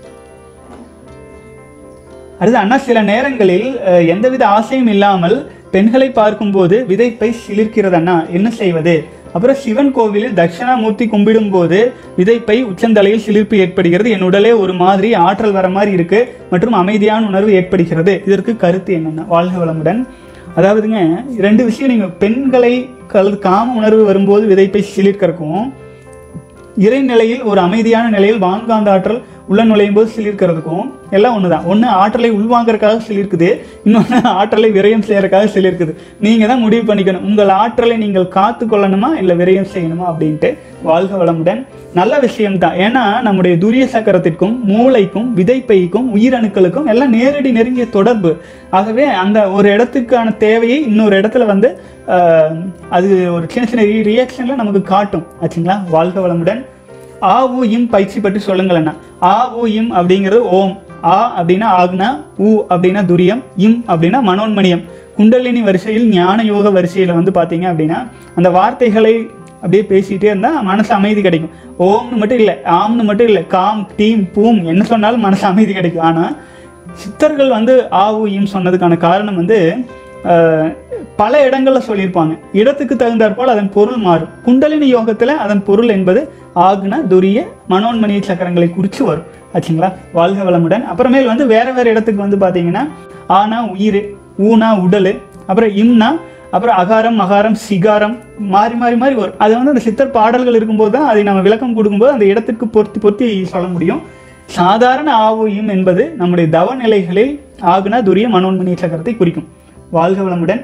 அடுத்து அண்ணா சில நேரங்களில் அஹ், எந்தவித ஆசையும் இல்லாமல் பெண்களை பார்க்கும்போது விதைப்பை சிலிர்க்கிறது அண்ணா என்ன செய்வது அப்புறம் சிவன் கோவிலில் தட்சிணாமூர்த்தி கும்பிடும் போது விதைப்பை உச்சந்தலையில் சிலிர்ப்பு ஏற்படுகிறது என் உடலே ஒரு மாதிரி ஆற்றல் வர மாதிரி இருக்கு மற்றும் அமைதியான உணர்வு ஏற்படுகிறது இதற்கு கருத்து என்னென்ன வாழ்க வளமுடன் அதாவதுங்க ரெண்டு விஷயம் நீங்க பெண்களை கல் காம உணர்வு வரும்போது விதைப்பை சிலிர்க்கறக்கும் இறைநிலையில் ஒரு அமைதியான நிலையில் வான்காந்த ஆற்றல் உள்ள நுழையும் போது சிலிர்க்கிறதுக்கும் எல்லாம் ஒண்ணுதான் ஒண்ணு ஆற்றலை உள்வாங்கறதுக்காக சிலிர்க்குது இன்னொன்னு ஆற்றலை விரயம் செய்யறதுக்காக சிலிர்க்குது நீங்க தான் முடிவு பண்ணிக்கணும் உங்கள் ஆற்றலை நீங்கள் காத்து கொள்ளணுமா இல்ல விரயம் செய்யணுமா அப்படின்ட்டு வாழ்க வளமுடன் நல்ல விஷயம்தான் ஏன்னா நம்முடைய துரிய சக்கரத்திற்கும் மூளைக்கும் விதைப்பைக்கும் உயிரணுக்களுக்கும் எல்லாம் நேரடி நெருங்கிய தொடர்பு ஆகவே அந்த ஒரு இடத்துக்கான தேவையை இன்னொரு இடத்துல வந்து ஆஹ், அது ஒரு சின்ன சின்ன ரியாக்ஷன்ல நமக்கு காட்டும் ஆச்சுங்களா வாழ்க வளமுடன் ஆ ஊ இம் பயிற்சி பற்றி சொல்லுங்களேண்ணா ஆ ஊ இம் அப்படிங்கிறது ஓம் ஆ அப்படின்னா ஆக்னா ஊ அப்படின்னா துரியம் இம் அப்படின்னா மனோன்மணியம் குண்டலினி வரிசையில் ஞான யோக வரிசையில் வந்து பார்த்தீங்க அப்படின்னா அந்த வார்த்தைகளை அப்படியே பேசிட்டே இருந்தால் மனசு அமைதி கிடைக்கும் ஓம்னு மட்டும் இல்லை ஆம்னு மட்டும் இல்லை காம் டீம் பூம் என்ன சொன்னாலும் மனசு அமைதி கிடைக்கும் ஆனால் சித்தர்கள் வந்து ஆ ஊ இம் சொன்னதுக்கான காரணம் வந்து அஹ், பல இடங்கள்ல சொல்லியிருப்பாங்க இடத்துக்கு தகுந்தாற்போல் அதன் பொருள் மாறும் குண்டலினி யோகத்துல அதன் பொருள் என்பது ஆக்ன துரிய மனோன்மணிய சக்கரங்களை குறித்து வரும் ஆச்சுங்களா வாழ்க வளமுடன் அப்புறமேல் வந்து வேற வேற இடத்துக்கு வந்து பாத்தீங்கன்னா ஆனா உயிர் ஊனா உடல் அப்புறம் இம்னா அப்புறம் அகாரம் மகாரம் சிகாரம் மாறி மாறி மாறி வரும் அது வந்து அந்த சித்தர் பாடல்கள் இருக்கும்போது தான் அதை நம்ம விளக்கம் கொடுக்கும்போது அந்த இடத்திற்கு பொருத்தி பொருத்தி சொல்ல முடியும் சாதாரண ஆவு இம் என்பது நம்முடைய தவ நிலைகளில் ஆகுனா துரிய மனோன்மணி சக்கரத்தை குறிக்கும் வாழ்க வளமுடன்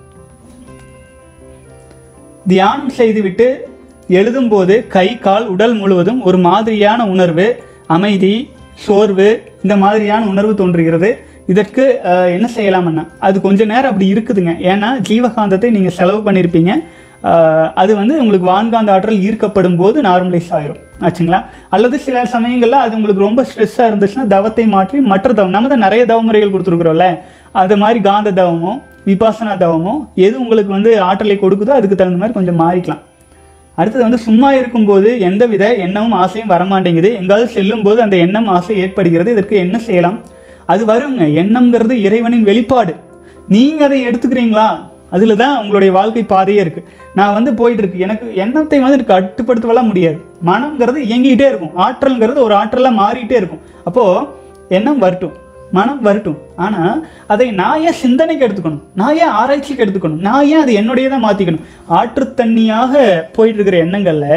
தியானம் செய்துவிட்டு எழுதும்போது கை கால் உடல் முழுவதும் ஒரு மாதிரியான உணர்வு அமைதி சோர்வு இந்த மாதிரியான உணர்வு தோன்றுகிறது இதற்கு அஹ், என்ன செய்யலாம்னா அது கொஞ்ச நேரம் அப்படி இருக்குதுங்க ஏன்னா ஜீவகாந்தத்தை நீங்கள் செலவு பண்ணியிருப்பீங்க அஹ், அது வந்து உங்களுக்கு வான்காந்த ஆற்றல் ஈர்க்கப்படும் போது நார்மலைஸ் ஆயிரும் ஆச்சுங்களா அல்லது சில சமயங்களில் அது உங்களுக்கு ரொம்ப ஸ்ட்ரெஸ்ஸாக இருந்துச்சுன்னா தவத்தை மாற்றி மற்ற தவம் நம்ம தான் நிறைய தவமுறைகள் கொடுத்துருக்குறோம்ல அது மாதிரி காந்த தவமோ விபாசனா தவமோ எது உங்களுக்கு வந்து ஆற்றலை கொடுக்குதோ அதுக்கு தகுந்த மாதிரி கொஞ்சம் மாறிக்கலாம் அடுத்தது வந்து சும்மா இருக்கும்போது எந்தவித எண்ணமும் ஆசையும் வரமாட்டேங்குது எங்காவது செல்லும்போது அந்த எண்ணம் ஆசை ஏற்படுகிறது இதற்கு என்ன செய்யலாம் அது வருங்க எண்ணம்ங்கிறது இறைவனின் வெளிப்பாடு நீங்க அதை எடுத்துக்கிறீங்களா அதில் தான் உங்களுடைய வாழ்க்கை பாதையே இருக்கு நான் வந்து போயிட்டு இருக்கு எனக்கு எண்ணத்தை வந்து எனக்கு கட்டுப்படுத்தவெல்லாம் முடியாது மனம்ங்கிறது இயங்கிக்கிட்டே இருக்கும் ஆற்றல்ங்கிறது ஒரு ஆற்றலாக மாறிட்டே இருக்கும் அப்போ எண்ணம் வரட்டும் மனம் வரட்டும் ஆனா அதை நான் ஏன் சிந்தனைக்கு எடுத்துக்கணும் நான் ஏன் ஆராய்ச்சிக்கு எடுத்துக்கணும் நான் ஏன் அதை என்னுடையதான் மாத்திக்கணும் ஆற்றுத் தண்ணியாக போயிட்டு இருக்கிற எண்ணங்கள்ல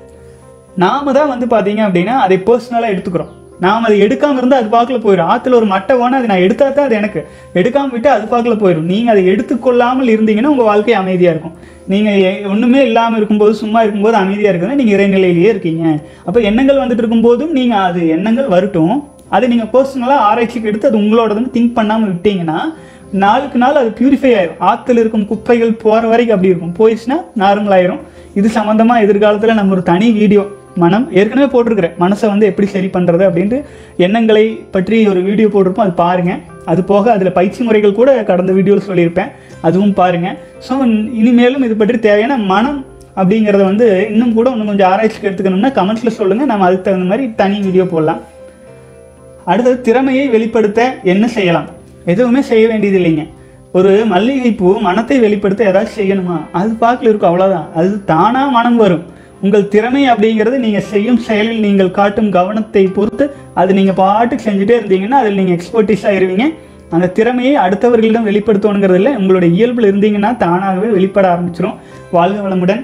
நாம தான் வந்து பாத்தீங்க அப்படின்னா அதை பர்சனலா எடுத்துக்கிறோம் நாம் அதை எடுக்காம இருந்தால் அது பாக்கில் போயிடும் ஆற்றுல ஒரு மட்டை வேணா அதை நான் எடுத்தா தான் அது எனக்கு எடுக்காம விட்டு அது பாக்கில் போயிடும் நீங்கள் அதை எடுத்துக்கொள்ளாமல் இருந்தீங்கன்னா உங்கள் வாழ்க்கை அமைதியாக இருக்கும் நீங்கள் ஒன்றுமே இல்லாமல் இருக்கும்போது சும்மா இருக்கும்போது அமைதியாக இருக்குதுன்னா நீங்கள் இறைநிலையிலேயே இருக்கீங்க அப்போ எண்ணங்கள் வந்துட்டு இருக்கும்போதும் நீங்கள் அது எண்ணங்கள் வரட்டும் அதை நீங்கள் பர்சனலாக ஆராய்ச்சிக்கு எடுத்து அது உங்களோடதுன்னு திங்க் பண்ணாமல் விட்டீங்கன்னா நாளுக்கு நாள் அது பியூரிஃபை ஆயிரும் ஆற்றுல இருக்கும் குப்பைகள் போகிற வரைக்கும் அப்படி இருக்கும் போயிடுச்சுன்னா நார்மல் ஆயிரும் இது சம்மந்தமாக எதிர்காலத்தில் நம்ம ஒரு தனி வீடியோ மனம் ஏற்கனவே போட்டிருக்கிறேன் மனசை வந்து எப்படி சரி பண்ணுறது அப்படின்ட்டு எண்ணங்களை பற்றி ஒரு வீடியோ போட்டிருப்போம் அது பாருங்கள் அது போக அதில் பயிற்சி முறைகள் கூட கடந்த வீடியோவில் சொல்லியிருப்பேன் அதுவும் பாருங்கள் ஸோ இனிமேலும் இது பற்றி தேவையான மனம் அப்படிங்கிறத வந்து இன்னும் கூட இன்னும் கொஞ்சம் ஆராய்ச்சிக்கு எடுத்துக்கணும்னா கமெண்ட்ஸில் சொல்லுங்கள் நம்ம அதுக்கு தகுந்த மாதிரி தனி வீடியோ போடலாம் அடுத்தது திறமையை வெளிப்படுத்த என்ன செய்யலாம் எதுவுமே செய்ய வேண்டியது இல்லைங்க ஒரு மல்லிகைப்பூ மனத்தை வெளிப்படுத்த ஏதாச்சும் செய்யணுமா அது பாக்கில் இருக்கும் அவ்வளோதான் அது தானாக மனம் வரும் உங்கள் திறமை அப்படிங்கிறது நீங்கள் செய்யும் செயலில் நீங்கள் காட்டும் கவனத்தை பொறுத்து அது நீங்கள் பாட்டுக்கு செஞ்சுட்டே இருந்தீங்கன்னா அதில் நீங்கள் எக்ஸ்பர்டிஸ் ஆயிருவீங்க அந்த திறமையை அடுத்தவர்களிடம் வெளிப்படுத்தணுங்கிறது இல்லை உங்களுடைய இயல்பில் இருந்தீங்கன்னா தானாகவே வெளிப்பட ஆரம்பிச்சிடும் வாழ்க வளமுடன்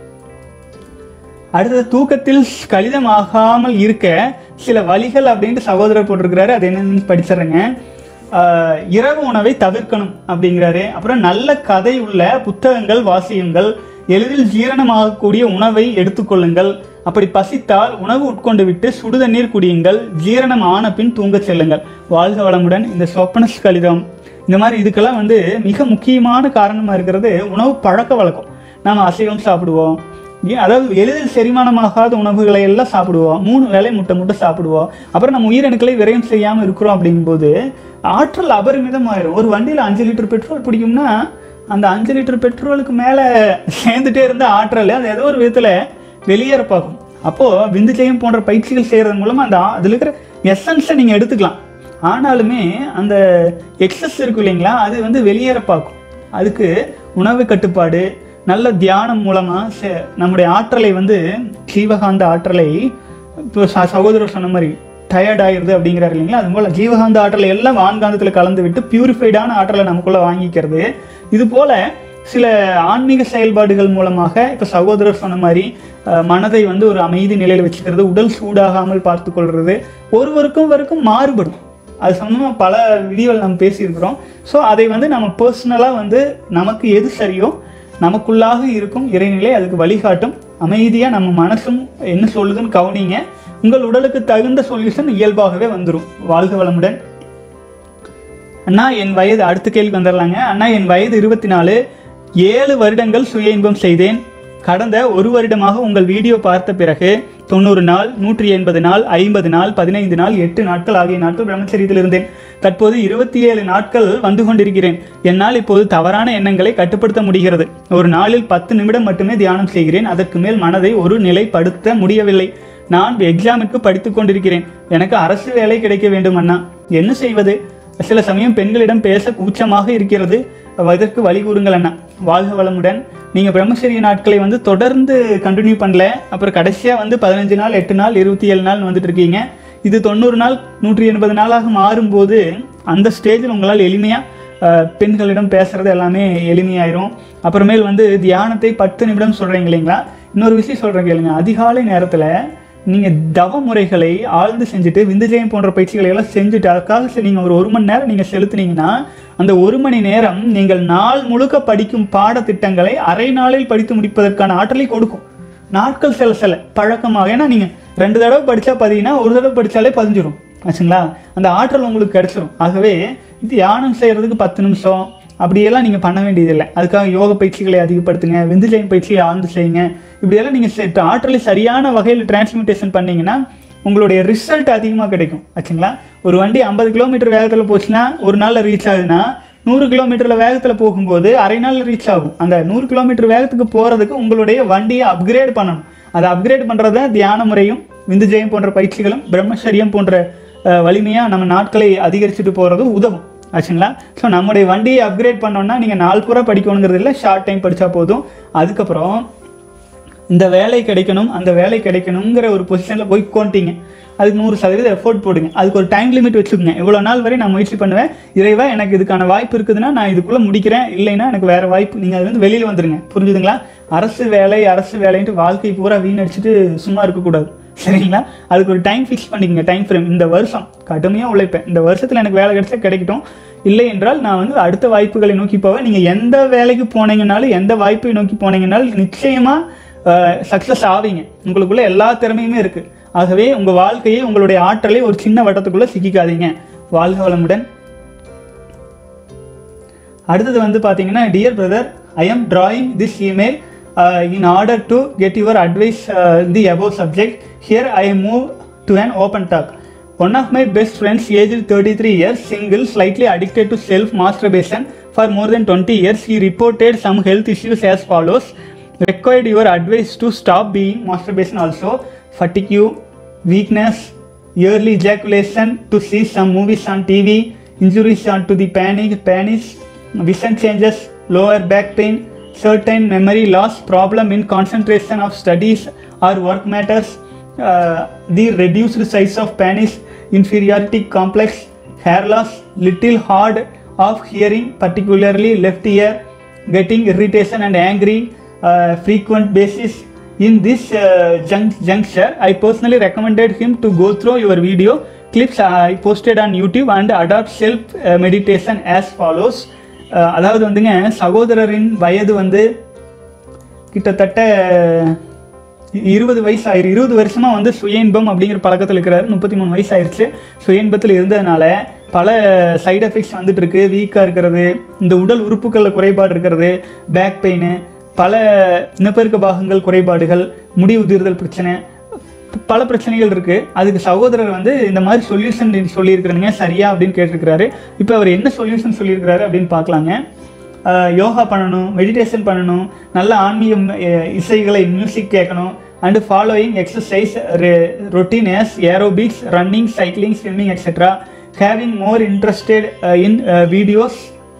அடுத்தது தூக்கத்தில் கடிதமாகாமல் இருக்க சில வழிகள் அப்படின்ட்டு சகோதரர் போட்டிருக்கிறாரு அது என்னன்னு படிச்சிடுறேங்க ஆஹ் இரவு உணவை தவிர்க்கணும் அப்படிங்கிறாரு அப்புறம் நல்ல கதை உள்ள புத்தகங்கள் வாசியுங்கள் எளிதில் ஜீரணமாகக்கூடிய உணவை எடுத்துக்கொள்ளுங்கள் அப்படி பசித்தால் உணவு உட்கொண்டு விட்டு சுடுதண்ணீர் குடியுங்கள் ஜீரணம் ஆன பின் தூங்கச் செல்லுங்கள் வாழ்க வளமுடன் இந்த சொப்பனஸ் கடிதம் இந்த மாதிரி இதுக்கெல்லாம் வந்து மிக முக்கியமான காரணமாக இருக்கிறது உணவு பழக்க வழக்கம் நாம் அசைவம் சாப்பிடுவோம் ஏன் அதாவது எளிதில் செரிமானமாகாத உணவுகளை எல்லாம் சாப்பிடுவோம் மூணு வேளை முட்டை முட்டை சாப்பிடுவோம் அப்புறம் நம்ம உயிரணுக்களை விரயம் செய்யாமல் இருக்கிறோம் அப்படிங்கும்போது ஆற்றல் அபரிமிதமாயிரும் ஒரு வண்டியில் அஞ்சு லிட்டர் பெட்ரோல் பிடிக்கும்னா அந்த அஞ்சு லிட்டர் பெட்ரோலுக்கு மேலே சேர்ந்துட்டே இருந்த ஆற்றல் அது ஏதோ ஒரு விதத்தில் வெளியேற பார்க்கும் அப்போது விந்துஜயம் போன்ற பயிற்சிகள் செய்கிறது மூலமாக அந்த ஆ- அதில் இருக்கிற எசன்ஸை நீங்கள் எடுத்துக்கலாம் ஆனாலுமே அந்த எக்ஸஸ் இருக்கும் இல்லைங்களா அது வந்து வெளியேற பார்க்கும் அதுக்கு உணவு கட்டுப்பாடு நல்ல தியானம் மூலமாக நம்முடைய ஆற்றலை வந்து ஜீவகாந்த ஆற்றலை இப்போ ச- சகோதரர் சொன்ன மாதிரி டயர்ட் ஆயிருது அப்படிங்கிறாரு இல்லைங்களா அது போல் ஜீவகாந்த ஆற்றலை எல்லாம் வான்காந்தத்தில் கலந்து விட்டு பியூரிஃபைடான ஆற்றலை நமக்குள்ள வாங்கிக்கிறது இது போல சில ஆன்மீக செயல்பாடுகள் மூலமாக இப்போ சகோதரர் சொன்ன மாதிரி அஹ், மனதை வந்து ஒரு அமைதி நிலையில் வச்சுக்கிறது உடல் சூடாகாமல் பார்த்து கொள்வது ஒருவருக்கும் வரைக்கும் மாறுபடும் அது சம்மந்தமாக பல வீடியோவில் நம்ம பேசியிருக்கிறோம் ஸோ அதை வந்து நம்ம பர்சனலாக வந்து நமக்கு எது சரியோ நமக்குள்ளாக இருக்கும் இறைநிலை அதுக்கு வழிகாட்டும் அமைதியாக நம்ம மனசும் என்ன சொல்லுதுன்னு கவனிங்க உங்கள் உடலுக்கு தகுந்த சொல்யூஷன் இயல்பாகவே வந்துடும் வாழ்க வளமுடன் அண்ணா என் வயது அடுத்த கேள்வி வந்துடலாங்க அண்ணா என் வயது இருபத்தி நாலு ஏழு வருடங்கள் சுய இன்பம் செய்தேன் கடந்த ஒரு வருடமாக உங்கள் வீடியோ பார்த்த பிறகு தொண்ணூறு நாள் நூற்றி எண்பது நாள் ஐம்பது நாள் பதினைந்து நாள் எட்டு நாட்கள் ஆகிய நாட்கள் பிரம்மச்சரியத்தில் இருந்தேன் தற்போது இருபத்தி ஏழு நாட்கள் வந்து கொண்டிருக்கிறேன் என்னால் இப்போது தவறான எண்ணங்களை கட்டுப்படுத்த முடிகிறது ஒரு நாளில் பத்து நிமிடம் மட்டுமே தியானம் செய்கிறேன் அதற்கு மேல் மனதை ஒரு நிலைப்படுத்த முடியவில்லை நான் எக்ஸாமுக்கு படித்துக் கொண்டிருக்கிறேன் எனக்கு அரசு வேலை கிடைக்க வேண்டும் அண்ணா என்ன செய்வது சில சமயம் பெண்களிடம் பேச கூச்சமாக இருக்கிறது இதற்கு வழி கூறுங்கள் அண்ணா வாழ்க வளமுடன் நீங்கள் பிரம்மச்சரிய நாட்களை வந்து தொடர்ந்து கண்டினியூ பண்ணல அப்புறம் கடைசியாக வந்து பதினஞ்சு நாள் எட்டு நாள் இருபத்தி ஏழு நாள் வந்துட்டு இருக்கீங்க இது தொண்ணூறு நாள் நூற்றி எண்பது நாளாக மாறும்போது அந்த ஸ்டேஜில் உங்களால் எளிமையாக அஹ், பெண்களிடம் பேசுறது எல்லாமே எளிமையாயிரும் அப்புறமேல் வந்து தியானத்தை பத்து நிமிடம் சொல்றீங்க இல்லைங்களா இன்னொரு விஷயம் சொல்றேன் கேளுங்க அதிகாலை நேரத்தில் நீங்கள் தவ முறைகளை ஆழ்ந்து செஞ்சுட்டு விந்துஜயம் போன்ற பயிற்சிகளை எல்லாம் செஞ்சுட்டு அதுக்காக சரி நீங்கள் ஒரு ஒரு மணி நேரம் நீங்கள் செலுத்துனீங்கன்னா அந்த ஒரு மணி நேரம் நீங்கள் நாள் முழுக்க படிக்கும் பாடத்திட்டங்களை அரை நாளில் படித்து முடிப்பதற்கான ஆற்றலை கொடுக்கும் நாட்கள் செல்ல செல்ல பழக்கமாக ஏன்னா நீங்கள் ரெண்டு தடவை படித்தா பதினா ஒரு தடவை படித்தாலே பதிஞ்சிரும் ஆச்சுங்களா அந்த ஆற்றல் உங்களுக்கு கிடைச்சிரும் ஆகவே தியானம் செய்கிறதுக்கு பத்து நிமிஷம் அப்படியெல்லாம் நீங்கள் பண்ண வேண்டியதில்லை அதுக்காக யோக பயிற்சிகளை அதிகப்படுத்துங்க விந்துஜயம் பயிற்சியை ஆழ்ந்து செய்யுங்க இப்படியெல்லாம் நீங்கள் ஆற்றலை சரியான வகையில் டிரான்ஸ்மிட்டேஷன் பண்ணீங்கன்னா உங்களுடைய ரிசல்ட் அதிகமாக கிடைக்கும் ஆச்சுங்களா ஒரு வண்டி ஐம்பது கிலோமீட்டர் வேகத்தில் போச்சுன்னா ஒரு நாளில் ரீச் ஆகுதுன்னா நூறு கிலோமீட்டரில் வேகத்தில் போகும்போது அரை நாளில் ரீச் ஆகும் அந்த நூறு கிலோமீட்டர் வேகத்துக்கு போகிறதுக்கு உங்களுடைய வண்டியை அப்கிரேட் பண்ணணும் அதை அப்கிரேட் பண்ணுறது தான் தியான முறையும் விந்துஜயம் போன்ற பயிற்சிகளும் பிரம்மச்சரியம் போன்ற அஹ், வலிமையா நம்ம நாட்களை அதிகரிச்சுட்டு போகிறது உதவும் ஆச்சுங்களா ஸோ நம்முடைய வண்டியை அப்கிரேட் பண்ணோம்னா நீங்கள் நாள் பூரா படிக்கணுங்கிறது இல்லை ஷார்ட் டைம் படித்தா போதும் அதுக்கப்புறம் இந்த வேலை கிடைக்கணும் அந்த வேலை கிடைக்கணுங்கிற ஒரு பொசிஷனில் போய் கோண்டிங்க அதுக்கு நூறு சதவீதம் எஃபோர்ட் போடுங்க அதுக்கு ஒரு டைம் லிமிட் வச்சுக்கோங்க இவ்வளோ நாள் வரை நான் முயற்சி பண்ணுவேன் இறைவா எனக்கு இதுக்கான வாய்ப்பு இருக்குதுன்னா நான் இதுக்குள்ளே முடிக்கிறேன் இல்லைன்னா எனக்கு வேறு வாய்ப்பு நீங்கள் அதுலேருந்து வெளியில் வந்துருங்க புரிஞ்சுதுங்களா அரசு வேலை அரசு வேலைன்ட்டு வாழ்க்கை பூரா வீணடிச்சிட்டு சும்மா இருக்கக்கூடாது சரிங்களா அதுக்கு ஒரு டைம் ஃபிக்ஸ் பண்ணிக்கங்க டைம் ஃப்ரேம் இந்த வருஷம் கடுமையாக உழைப்பேன் இந்த வருஷத்தில் எனக்கு வேலை கிடைச்சா கிடைக்கட்டும் இல்லை என்றால் நான் வந்து அடுத்த வாய்ப்புகளை நோக்கி போவேன் நீங்கள் எந்த வேலைக்கு போனீங்கனாலும் எந்த வாய்ப்பை நோக்கி போனீங்கனாலும் நிச்சயமாக சக்ஸஸ் ஆவீங்க உங்களுக்குள்ள எல்லா திறமையுமே இருக்கு ஆகவே உங்க வாழ்க்கையை உங்களுடைய ஆற்றலை ஒரு சின்ன வட்டத்துக்குள்ள சிக்கிக்காதீங்க வாழ்க வளமுடன் அடுத்தது வந்து பார்த்தீங்கன்னா dear brother I am drawing this email in order to get your advice the above subject here I move to an open talk one of my best friends age thirty three years single slightly addicted to self masturbation for more than twenty years he reported some health issues as follows required your advice to stop being masturbation also fatigue weakness early ejaculation to see some movies on tv injuries onto the panic penis vision changes lower back pain certain memory loss problem in concentration of studies or work matters uh, the reduced size of penis inferiority complex hair loss little hard of hearing particularly left ear getting irritation and angry uh, frequent basis in this uh, junc- juncture i personally recommended him to go through your video clips i posted on youtube and adopt self uh, meditation as follows uh, அதாவது வந்துங்க சகோதரரின் வயது வந்து கிட்டத்தட்ட இருபது வயசு ஆயிரு இருபது வருஷமா வந்து சுய இன்பம் அப்படிங்கிற பழக்கத்தில் இருக்கிறாரு முப்பத்தி மூணு வயசு ஆயிருச்சு சுய இன்பத்தில் இருந்ததுனால பல சைடு எஃபெக்ட்ஸ் வந்துட்டு இருக்கு வீக்காக இருக்கிறது இந்த உடல் உறுப்புகளில் குறைபாடு இருக்கிறது பேக் பெயின் பல இனப்பெருக்க பாகங்கள் குறைபாடுகள் முடி உதிர்தல் பிரச்சனை பல பிரச்சனைகள் இருக்கு அதுக்கு சகோதரர் வந்து இந்த மாதிரி சொல்யூஷன் சொல்லியிருக்கிறீங்க சரியா அப்படின்னு கேட்டிருக்கிறாரு இப்போ அவர் என்ன சொல்யூஷன் சொல்லியிருக்கிறாரு அப்படின்னு பார்க்கலாங்க அஹ் யோகா பண்ணணும் மெடிடேஷன் பண்ணணும் நல்ல ஆன்மீக அஹ், இசைகளை மியூசிக் கேட்கணும் and following exercise routine as aerobics running cycling swimming etcetera having more interested in videos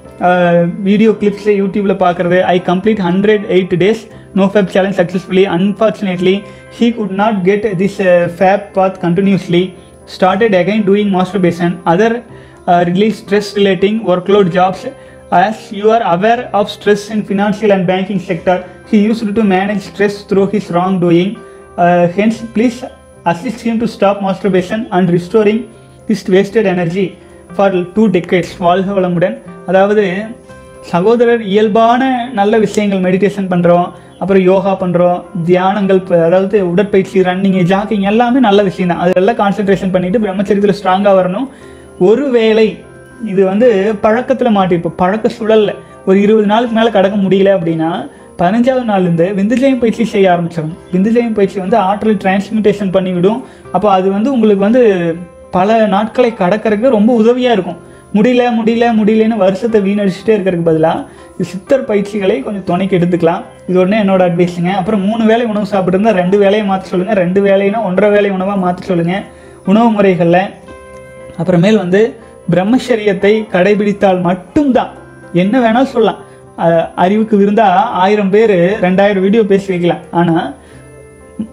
video clips யூடியூப்ல பார்க்குறது I complete hundred eight days no fap challenge successfully unfortunately he could not get this fap path continuously started again doing masturbation other uh, release stress relating workload jobs as you are aware of stress in financial and banking sector he used to manage stress through his wrongdoing uh, hence please assist him to stop masturbation and restoring his wasted energy for two decades வாழ்க வளமுடன் அதாவது சகோதரர் இயல்பான நல்ல விஷயங்கள் மெடிடேஷன் பண்ணுறோம் அப்புறம் யோகா பண்ணுறோம் தியானங்கள் ப- அதாவது உடற்பயிற்சி ரன்னிங் ஜாக்கிங் எல்லாமே நல்ல விஷயம் தான் அதெல்லாம் கான்சென்ட்ரேஷன் பண்ணிட்டு பிரம்மச்சரியத்தில் ஸ்ட்ராங்காக வரணும் ஒருவேளை இது வந்து பழக்கத்தில் மாட்டிருப்போம் பழக்க சுழல்ல ஒரு இருபது நாளுக்கு மேலே கடக்க முடியல அப்படின்னா பதினஞ்சாவது நாள்லேருந்து விந்துஜயம் பயிற்சி செய்ய ஆரம்பிச்சிடும் விந்துஜயம் பயிற்சி வந்து ஆற்றல் டிரான்ஸ்மிட்டேஷன் பண்ணிவிடும் அப்போ அது வந்து உங்களுக்கு வந்து பல நாட்களை கடக்கிறதுக்கு ரொம்ப உதவியாக இருக்கும் முடியல முடியல முடியலன்னு வருஷத்தை வீணடிச்சுட்டே இருக்கிறதுக்கு பதிலாக சித்தர் பயிற்சிகளை கொஞ்சம் துணைக்கு எடுத்துக்கலாம் இது ஒன்று என்னோட அட்வைஸுங்க அப்புறம் மூணு வேளை உணவு சாப்பிட்ருந்தா ரெண்டு வேலையை மாற்ற சொல்லுங்கள் ரெண்டு வேலைனா ஒன்றரை வேலை உணவாக மாற்ற சொல்லுங்கள் உணவு முறைகளில் அப்புறமேல் வந்து பிரம்மச்சரியத்தை கடைபிடித்தால் மட்டும்தான் என்ன வேணாலும் சொல்லலாம் அஹ் அறிவுக்கு விருந்தா ஆயிரம் பேர் ரெண்டாயிரம் வீடியோ பேசி வைக்கலாம் ஆனால்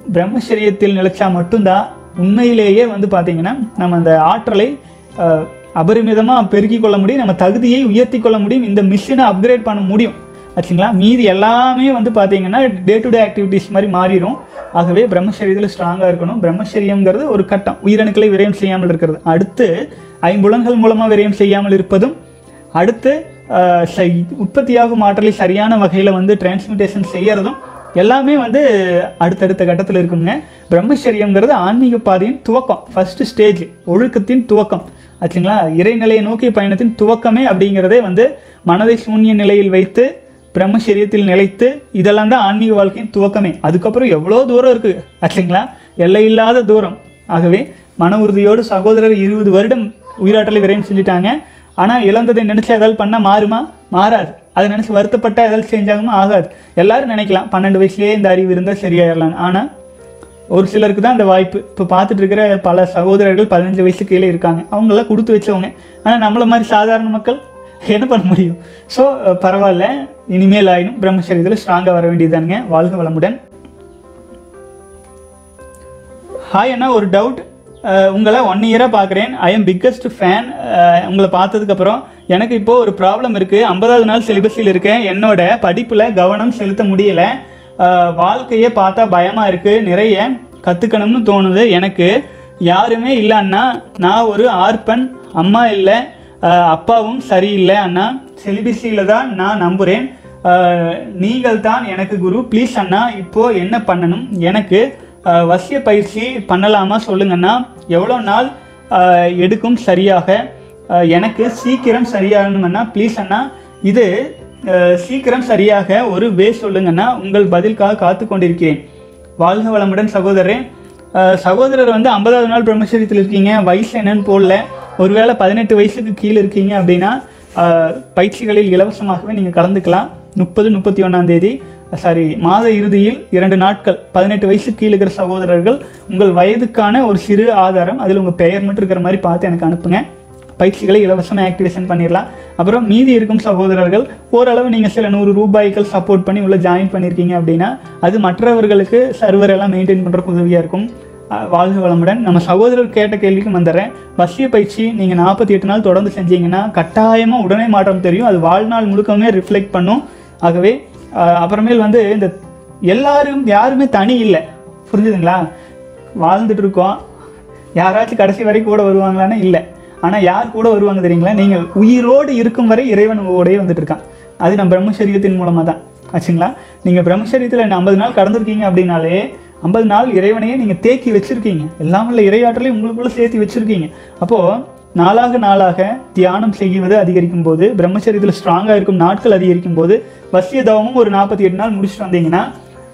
பிரம்மச்சரியத்தில் நிலைச்சா மட்டும்தான் உண்மையிலேயே வந்து பார்த்தீங்கன்னா நம்ம அந்த ஆற்றலை அஹ், அபரிமிதமாக பெருக்கி கொள்ள முடியும் நம்ம தகுதியை உயர்த்தி கொள்ள முடியும் இந்த மிஷினை அப்கிரேட் பண்ண முடியும் ஆச்சுங்களா மீதி எல்லாமே வந்து பார்த்தீங்கன்னா டே டு டே ஆக்டிவிட்டீஸ் மாதிரி மாறிடும் ஆகவே பிரம்மச்சரியத்தில் ஸ்ட்ராங்காக இருக்கணும் பிரம்மச்சரியம்ங்கிறது ஒரு கட்டம் உயிரணுக்களை விரயம் செய்யாமல் இருக்கிறது அடுத்து ஐம்புலன்கள் மூலமாக விரயம் செய்யாமல் இருப்பதும் அடுத்து அஹ், ச- உற்பத்தியாகும் ஆற்றலை சரியான வகையில் வந்து டிரான்ஸ்மிட்டேஷன் செய்யறதும் எல்லாமே வந்து அடுத்தடுத்த கட்டத்தில் இருக்குங்க பிரம்மச்சரியம்ங்கிறது ஆன்மீக பாதையின் துவக்கம் ஃபர்ஸ்ட் ஸ்டேஜ் ஒழுக்கத்தின் துவக்கம் ஆச்சுங்களா இறைநிலையை நோக்கிய பயணத்தின் துவக்கமே அப்படிங்கிறதே வந்து மனதை சூன்ய நிலையில் வைத்து பிரம்மச்சரியத்தில் நிலைத்து இதெல்லாம் தான் ஆன்மீக வாழ்க்கையின் துவக்கமே அதுக்கப்புறம் எவ்வளோ தூரம் இருக்குது ஆச்சுங்களா எல்லையில்லாத தூரம் ஆகவே மன உறுதியோடு சகோதரர் இருபது வருடம் உயிராற்றலை விரையும் செஞ்சுட்டாங்க ஆனால் இழந்ததை நினச்சி ஏதாவது பண்ணால் மாறுமா மாறாது அதை நினச்சி வருத்தப்பட்டால் ஏதாவது சேஞ்ச் ஆகுமா ஆகாது எல்லாரும் நினைக்கலாம் பன்னெண்டு வயசுலேயே இந்த அறிவு இருந்தால் சரியாயிடலாம் ஆனால் ஒரு சிலருக்கு தான் அந்த வாய்ப்பு இப்போ பார்த்துட்டு இருக்கிற பல சகோதரர்கள் பதினஞ்சு வயசு கீழே இருக்காங்க அவங்களாம் கொடுத்து வச்சவங்க ஆனால் நம்மள மாதிரி சாதாரண மக்கள் என்ன பண்ண முடியும் ஸோ பரவாயில்ல இனிமேல் ஆயினும் பிரம்மச்சரியத்தில் ஸ்ட்ராங்காக வர வேண்டியதானுங்க வாழ்க வளமுடன் ஹாய் அண்ணா ஒரு டவுட் உங்களை ஒன் இயராக பார்க்குறேன் ஐ எம் பிக்கஸ்ட் ஃபேன் உங்களை பார்த்ததுக்கப்புறம் எனக்கு இப்போ ஒரு ப்ராப்ளம் இருக்குது ஐம்பதாவது நாள் சிலிபஸில் இருக்கேன் என்னோட படிப்பில் கவனம் செலுத்த முடியல அஹ், வாழ்க்கையை பார்த்தா பயமாக இருக்குது நிறைய கற்றுக்கணும்னு தோணுது எனக்கு யாருமே இல்லை அண்ணா நான் ஒரு ஆர்பன் அம்மா இல்லை அப்பாவும் சரியில்லை அண்ணா செலிபஸியில் தான் நான் நம்புகிறேன் நீங்கள் தான் எனக்கு குரு ப்ளீஸ் அண்ணா இப்போ என்ன பண்ணணும் எனக்கு அஹ், வசிய பயிற்சி பண்ணலாமா சொல்லுங்கண்ணா எவ்வளோ நாள் அஹ், எடுக்கும் சரியாக அஹ், எனக்கு சீக்கிரம் சரியாகணுமண்ணா ப்ளீஸ் அண்ணா இது அஹ், சீக்கிரம் சரியாக ஒரு வே சொல்லுங்கண்ணா உங்கள் பதிலுக்காக காத்து கொண்டிருக்கிறேன் வாழ்க வளமுடன் சகோதரரே அஹ், சகோதரர் வந்து ஐம்பதாவது நாள் பிரம்மச்சரியத்தில் இருக்கீங்க வயசு என்னன்னு போடல ஒருவேளை பதினெட்டு வயசுக்கு கீழே இருக்கீங்க அப்படின்னா அஹ், பயிற்சிகளில் இலவசமாகவே நீங்கள் கலந்துக்கலாம் முப்பது முப்பத்தி ஒன்றாம் தேதி சாரி மாத இறுதியில் இரண்டு நாட்கள் பதினெட்டு வயசு கீழே இருக்கிற சகோதரர்கள் உங்கள் வயதுக்கான ஒரு சிறு ஆதாரம் அதில் உங்கள் பெயர் மட்டும் இருக்கிற மாதிரி பார்த்து எனக்கு அனுப்புங்க பயிற்சிகளை இலவசமாக ஆக்டிவேஷன் பண்ணிடலாம் அப்புறம் மீதி இருக்கும் சகோதரர்கள் ஓரளவு நீங்கள் சில நூறு ரூபாய்கள் சப்போர்ட் பண்ணி உள்ள ஜாயின் பண்ணியிருக்கீங்க அப்படின்னா அது மற்றவர்களுக்கு சர்வர் எல்லாம் மெயின்டைன் பண்ணுறதுக்கு உதவியாக இருக்கும் அஹ் வாழ்க வளமுடன் நம்ம சகோதரர் கேட்ட கேள்விக்கு வந்துடுறேன் வசிய பயிற்சி நீங்கள் நாற்பத்தி எட்டு நாள் தொடர்ந்து செஞ்சீங்கன்னா கட்டாயமாக உடனே மாற்றம் தெரியும் அது வாழ்நாள் முழுக்கமே ரிஃப்ளெக்ட் பண்ணும் ஆகவே அஹ் அப்புறமேல் வந்து இந்த எல்லாரும் யாருமே தனி இல்லை புரிஞ்சுதுங்களா வாழ்ந்துட்டு இருக்கோம் யாராச்சும் கடைசி வரைக்கும் கூட வருவாங்களான்னு இல்லை ஆனால் யார் கூட வருவாங்க தெரியுங்களா நீங்கள் உயிரோடு இருக்கும் வரை இறைவன் உங்களோடயே வந்துட்டு இருக்கான் அது நம்ம பிரம்மச்சரியத்தின் மூலமாக தான் ஆச்சுங்களா நீங்கள் பிரம்மச்சரியத்தில் ஐம்பது நாள் கடந்திருக்கீங்க அப்படின்னாலே ஐம்பது நாள் இறைவனையே நீங்கள் தேக்கி வச்சிருக்கீங்க எல்லாம் உள்ள இறையாற்றலையும் உங்களுக்குள்ள சேர்த்து வச்சிருக்கீங்க அப்போது நாளாக நாளாக தியானம் செய்வது அதிகரிக்கும் போது பிரம்மச்சரியத்தில் ஸ்ட்ராங்காக இருக்கும் நாட்கள் அதிகரிக்கும் போது வசிய தவமும் ஒரு நாற்பத்தி எட்டு நாள் முடிச்சுட்டு வந்தீங்கன்னா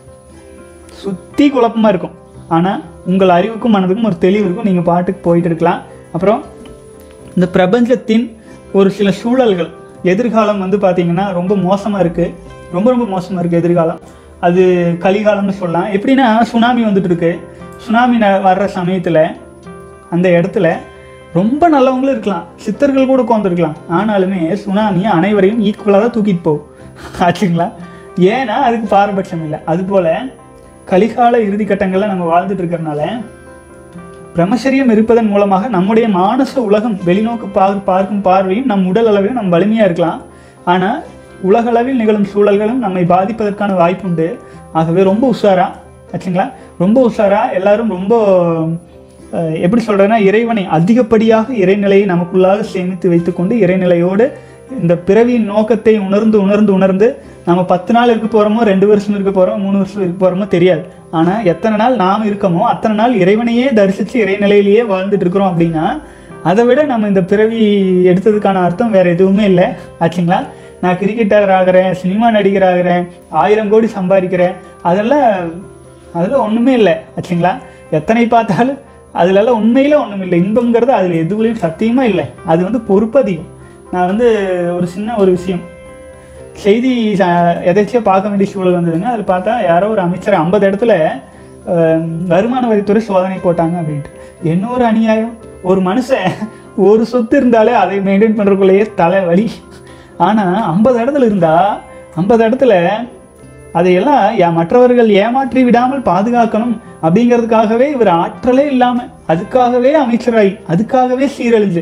சுற்றி குழப்பமாக இருக்கும் ஆனால் உங்கள் அறிவுக்கும் மனதுக்கும் ஒரு தெளிவு இருக்கும் நீங்கள் பாட்டுக்கு போயிட்டு இருக்கலாம் அப்புறம் இந்த பிரபஞ்சத்தின் ஒரு சில சூழல்கள் எதிர்காலம் வந்து பார்த்தீங்கன்னா ரொம்ப மோசமாக இருக்குது ரொம்ப ரொம்ப மோசமாக இருக்குது எதிர்காலம் அது கலிகாலம்னு சொல்லலாம் எப்படின்னா சுனாமி வந்துட்டு இருக்கு சுனாமி ந- வர்ற சமயத்தில் அந்த இடத்துல ரொம்ப நல்லவங்களும் இருக்கலாம் சித்தர்கள் கூட உட்காந்துருக்கலாம் ஆனாலுமே சுனாமி அனைவரையும் ஈக்குவலாக தான் தூக்கிட்டு போகும் ஆச்சுங்களா ஏன்னா அதுக்கு பாரபட்சம் இல்லை அதுபோல் கலிகால இறுதி கட்டங்களில் நம்ம வாழ்ந்துட்டு இருக்கிறனால பிரம்மச்சரியம் இருப்பதன் மூலமாக நம்முடைய மானச உலகம் வெளிநோக்கு பார் பார்க்கும் பார்வையும் நம் உடல் அளவிலும் நம் வலிமையாக இருக்கலாம் ஆனால் உலகளவில் நிகழும் சூழல்களும் நம்மை பாதிப்பதற்கான வாய்ப்பு உண்டு ஆகவே ரொம்ப உஷாரா ஆச்சுங்களா ரொம்ப உஷாரா எல்லாரும் ரொம்ப அஹ், எப்படி சொல்கிறேன்னா இறைவனை அதிகப்படியாக இறைநிலையை நமக்குள்ளாக சேமித்து வைத்துக்கொண்டு இறைநிலையோடு இந்த பிறவியின் நோக்கத்தை உணர்ந்து உணர்ந்து உணர்ந்து நம்ம பத்து நாள் இருக்க போகிறோமோ ரெண்டு வருஷம் இருக்க போகிறோமோ மூணு வருஷம் இருக்க போகிறோமோ தெரியாது ஆனால் எத்தனை நாள் நாம் இருக்கோமோ அத்தனை நாள் இறைவனையே தரிசித்து இறைநிலையிலேயே வாழ்ந்துட்டு இருக்கிறோம் அப்படின்னா அதை விட நம்ம இந்த பிறவி எடுத்ததுக்கான அர்த்தம் வேற எதுவுமே இல்லை ஆச்சுங்களா நான் கிரிக்கெட்டர் ஆகிறேன் சினிமா நடிகர் ஆகிறேன் ஆயிரம் கோடி சம்பாதிக்கிறேன் அதெல்லாம் அதெல்லாம் ஒன்றுமே இல்லை ஆச்சுங்களா எத்தனை பார்த்தாலும் அதுலெல்லாம் உண்மையில ஒன்றும் இல்லை இன்பங்கிறது அதில் எதுவுலையும் சத்தியமாக இல்லை அது வந்து பொறுப்பதிகம் நான் வந்து ஒரு சின்ன ஒரு விஷயம் செய்தி ச- எதாச்சும் பார்க்க வேண்டிய சூழல் வந்ததுங்க அதில் பார்த்தா யாரோ ஒரு அமைச்சர் ஐம்பது இடத்துல அஹ், வருமான வரித்துறை சோதனை போட்டாங்க அப்படின்ட்டு என்ன ஒரு அநியாயம் ஒரு மனுஷன் ஒரு சொத்து இருந்தாலே அதை மெயின்டைன் பண்ணுறதுக்குள்ளேயே தலை வலி ஆனால் ஐம்பது இடத்துல இருந்தா ஐம்பது இடத்துல அதையெல்லாம் யா- மற்றவர்கள் ஏமாற்றி விடாமல் பாதுகாக்கணும் அப்படிங்கிறதுக்காகவே இவர் ஆற்றலே இல்லாமல் அதுக்காகவே அமைச்சராகி அதுக்காகவே சீரழிஞ்சு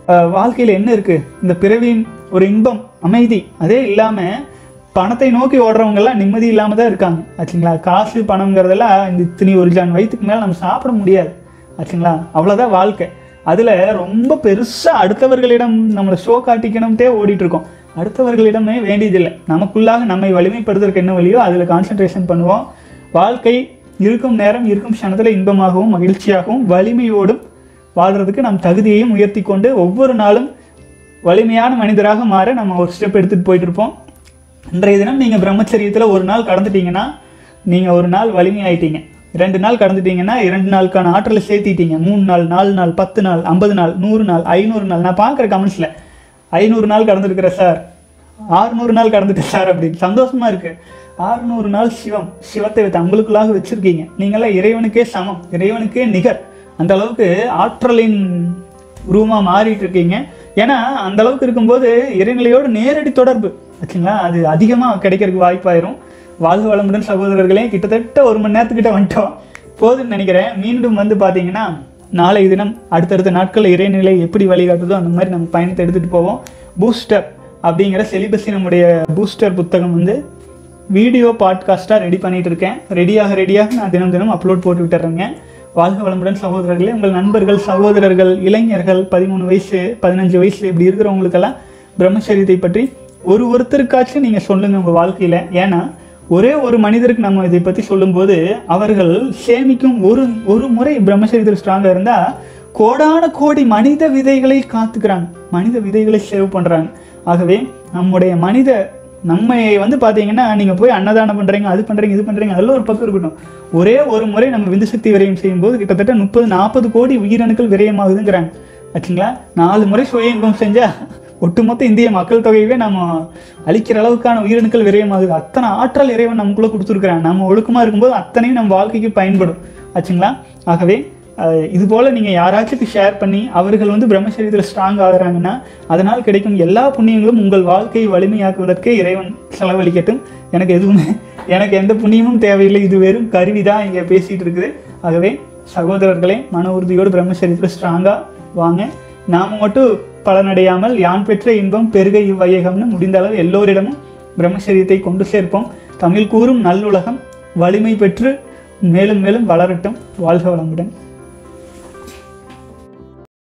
அஹ், வாழ்க்கையில என்ன இருக்கு இந்த பிறவியின் ஒரு இன்பம் அமைதி அதே இல்லாம பணத்தை நோக்கி ஓடுறவங்க எல்லாம் நிம்மதி இல்லாம தான் இருக்காங்க ஆச்சுங்களா காசு பணம்ங்கிறதெல்லாம் இந்த இத்தனி ஒரு ஜான் வயிற்றுக்கு மேல நம்ம சாப்பிட முடியாது ஆச்சுங்களா அவ்வளவுதான் வாழ்க்கை அதுல ரொம்ப பெருசா அடுத்தவர்களிடம் நம்மளை ஷோ காட்டிக்கணும்ட்டே ஓடிட்டு இருக்கோம் அடுத்தவர்களிடமே வேண்டியதில்லை நமக்குள்ளாக நம்மை வலிமைப்படுத்துறதுக்கு என்ன வழியோ அதில் கான்சென்ட்ரேஷன் பண்ணுவோம் வாழ்க்கை இருக்கும் நேரம் இருக்கும் க்ஷணத்தில் இன்பமாகவும் மகிழ்ச்சியாகவும் வலிமையோடும் வாழ்றதுக்கு நம் தகுதியையும் உயர்த்தி கொண்டு ஒவ்வொரு நாளும் வலிமையான மனிதராக மாற நம்ம ஒரு ஸ்டெப் எடுத்துகிட்டு போயிட்டு இருப்போம் இன்றைய தினம் நீங்கள் பிரம்மச்சரியத்தில் ஒரு நாள் கடந்துட்டீங்கன்னா நீங்கள் ஒரு நாள் வலிமையாயிட்டீங்க ரெண்டு நாள் கடந்துட்டீங்கன்னா இரண்டு நாளுக்கான ஆற்றலை சேர்த்திட்டீங்க மூணு நாள் நாலு நாள் பத்து நாள் ஐம்பது நாள் நூறு நாள் ஐநூறு நாள் நான் பார்க்குற கமெண்ட்ஸில் ஐநூறு நாள் கடந்துருக்கிறேன் சார் ஆறுநூறு நாள் கடந்துட்டேன் சார் அப்படின்னு சந்தோஷமா இருக்கு ஆறுநூறு நாள் சிவம் சிவத்தை வைத்து உங்களுக்குள்ளாக வச்சிருக்கீங்க நீங்களாம் இறைவனுக்கே சமம் இறைவனுக்கே நிகர் அந்த அளவுக்கு ஆற்றலின் உருவமா மாறிட்டு இருக்கீங்க ஏன்னா அந்த அளவுக்கு இருக்கும்போது இறைநிலையோடு நேரடி தொடர்பு ஆச்சுங்களா அது அதிகமாக கிடைக்கிறதுக்கு வாய்ப்பாயிரும் வாழ்க வளமுடன் சகோதரர்களே கிட்டத்தட்ட ஒரு மணி நேரத்துக்கிட்ட வந்துட்டோம் போதுன்னு நினைக்கிறேன் மீண்டும் வந்து பார்த்தீங்கன்னா நாளை தினம் அடுத்தடுத்த நாட்கள் இறைநிலை எப்படி வழிகாட்டுதோ அந்த மாதிரி நம்ம பயணத்தை எடுத்துகிட்டு போவோம் பூஸ்டர் அப்படிங்கிற செலிபஸி நம்முடைய பூஸ்டர் புத்தகம் வந்து வீடியோ பாட்காஸ்ட்டாக ரெடி பண்ணிட்டு இருக்கேன் ரெடியாக ரெடியாக நான் தினம் தினம் அப்லோட் போட்டு விட்டுறேங்க வாழ்க வளமுடன் சகோதரர்களே உங்கள் நண்பர்கள் சகோதரர்கள் இளைஞர்கள் பதிமூணு வயசு பதினஞ்சு வயசு இப்படி இருக்கிறவங்களுக்கெல்லாம் பிரம்மச்சரியத்தை பற்றி ஒரு ஒருத்தருக்காச்சும் நீங்கள் சொல்லுங்கள் உங்கள் வாழ்க்கையில் ஏன்னா ஒரே ஒரு மனிதருக்கு நம்ம இதை பற்றி சொல்லும்போது அவர்கள் சேமிக்கும் ஒரு ஒரு முறை பிரம்மச்சரியத்தில் ஸ்ட்ராங்காக இருந்தால் கோடான கோடி மனித விதைகளை காத்துக்கிறாங்க மனித விதைகளை சேவ் பண்ணுறாங்க ஆகவே நம்முடைய மனித நம்ம வந்து பார்த்தீங்கன்னா நீங்கள் போய் அன்னதானம் பண்ணுறீங்க அது பண்ணுறீங்க இது பண்ணுறீங்க அதெல்லாம் ஒரு பக்கம் இருக்கட்டும் ஒரே ஒரு முறை நம்ம விந்து சக்தி விரயம் செய்யும்போது கிட்டத்தட்ட முப்பது நாற்பது கோடி உயிரணுக்கள் விரயமாகுதுங்கிறாங்க ஆச்சுங்களா நாலு முறை சுய இன்பம் செஞ்சால் ஒட்டுமொத்த இந்திய மக்கள் தொகையவே நம்ம அழிக்கிற அளவுக்கான உயிரணுக்கள் விரயமாகுது அத்தனை ஆற்றல் இறைவன் நமக்குள்ளே கொடுத்துருக்குறாங்க நம்ம ஒழுக்கமாக இருக்கும்போது அத்தனையும் நம்ம வாழ்க்கைக்கு பயன்படும் ஆச்சுங்களா ஆகவே அஹ், இது போல் நீங்கள் யாராச்சும் ஷேர் பண்ணி அவர்கள் வந்து பிரம்மச்சரியத்தில் ஸ்ட்ராங் ஆகுறாங்கன்னா அதனால் கிடைக்கும் எல்லா புண்ணியங்களும் உங்கள் வாழ்க்கையை வலிமையாக்குவதற்கே இறைவன் செலவழிக்கட்டும் எனக்கு எதுவுமே எனக்கு எந்த புண்ணியமும் தேவையில்லை இது வெறும் கருவி தான் இங்கே பேசிகிட்டு இருக்குது ஆகவே சகோதரர்களே மன உறுதியோடு பிரம்மச்சரியத்தில் ஸ்ட்ராங்காக வாங்க நாம் மட்டும் பலனடையாமல் யான் பெற்ற இன்பம் பெருக இவ்வையகம்னு முடிந்த அளவு எல்லோரிடமும் பிரம்மச்சரியத்தை கொண்டு சேர்ப்போம் தமிழ் கூறும் நல்லுலகம் வலிமை பெற்று மேலும் மேலும் வளரட்டும் வாழ்க வளமுடன்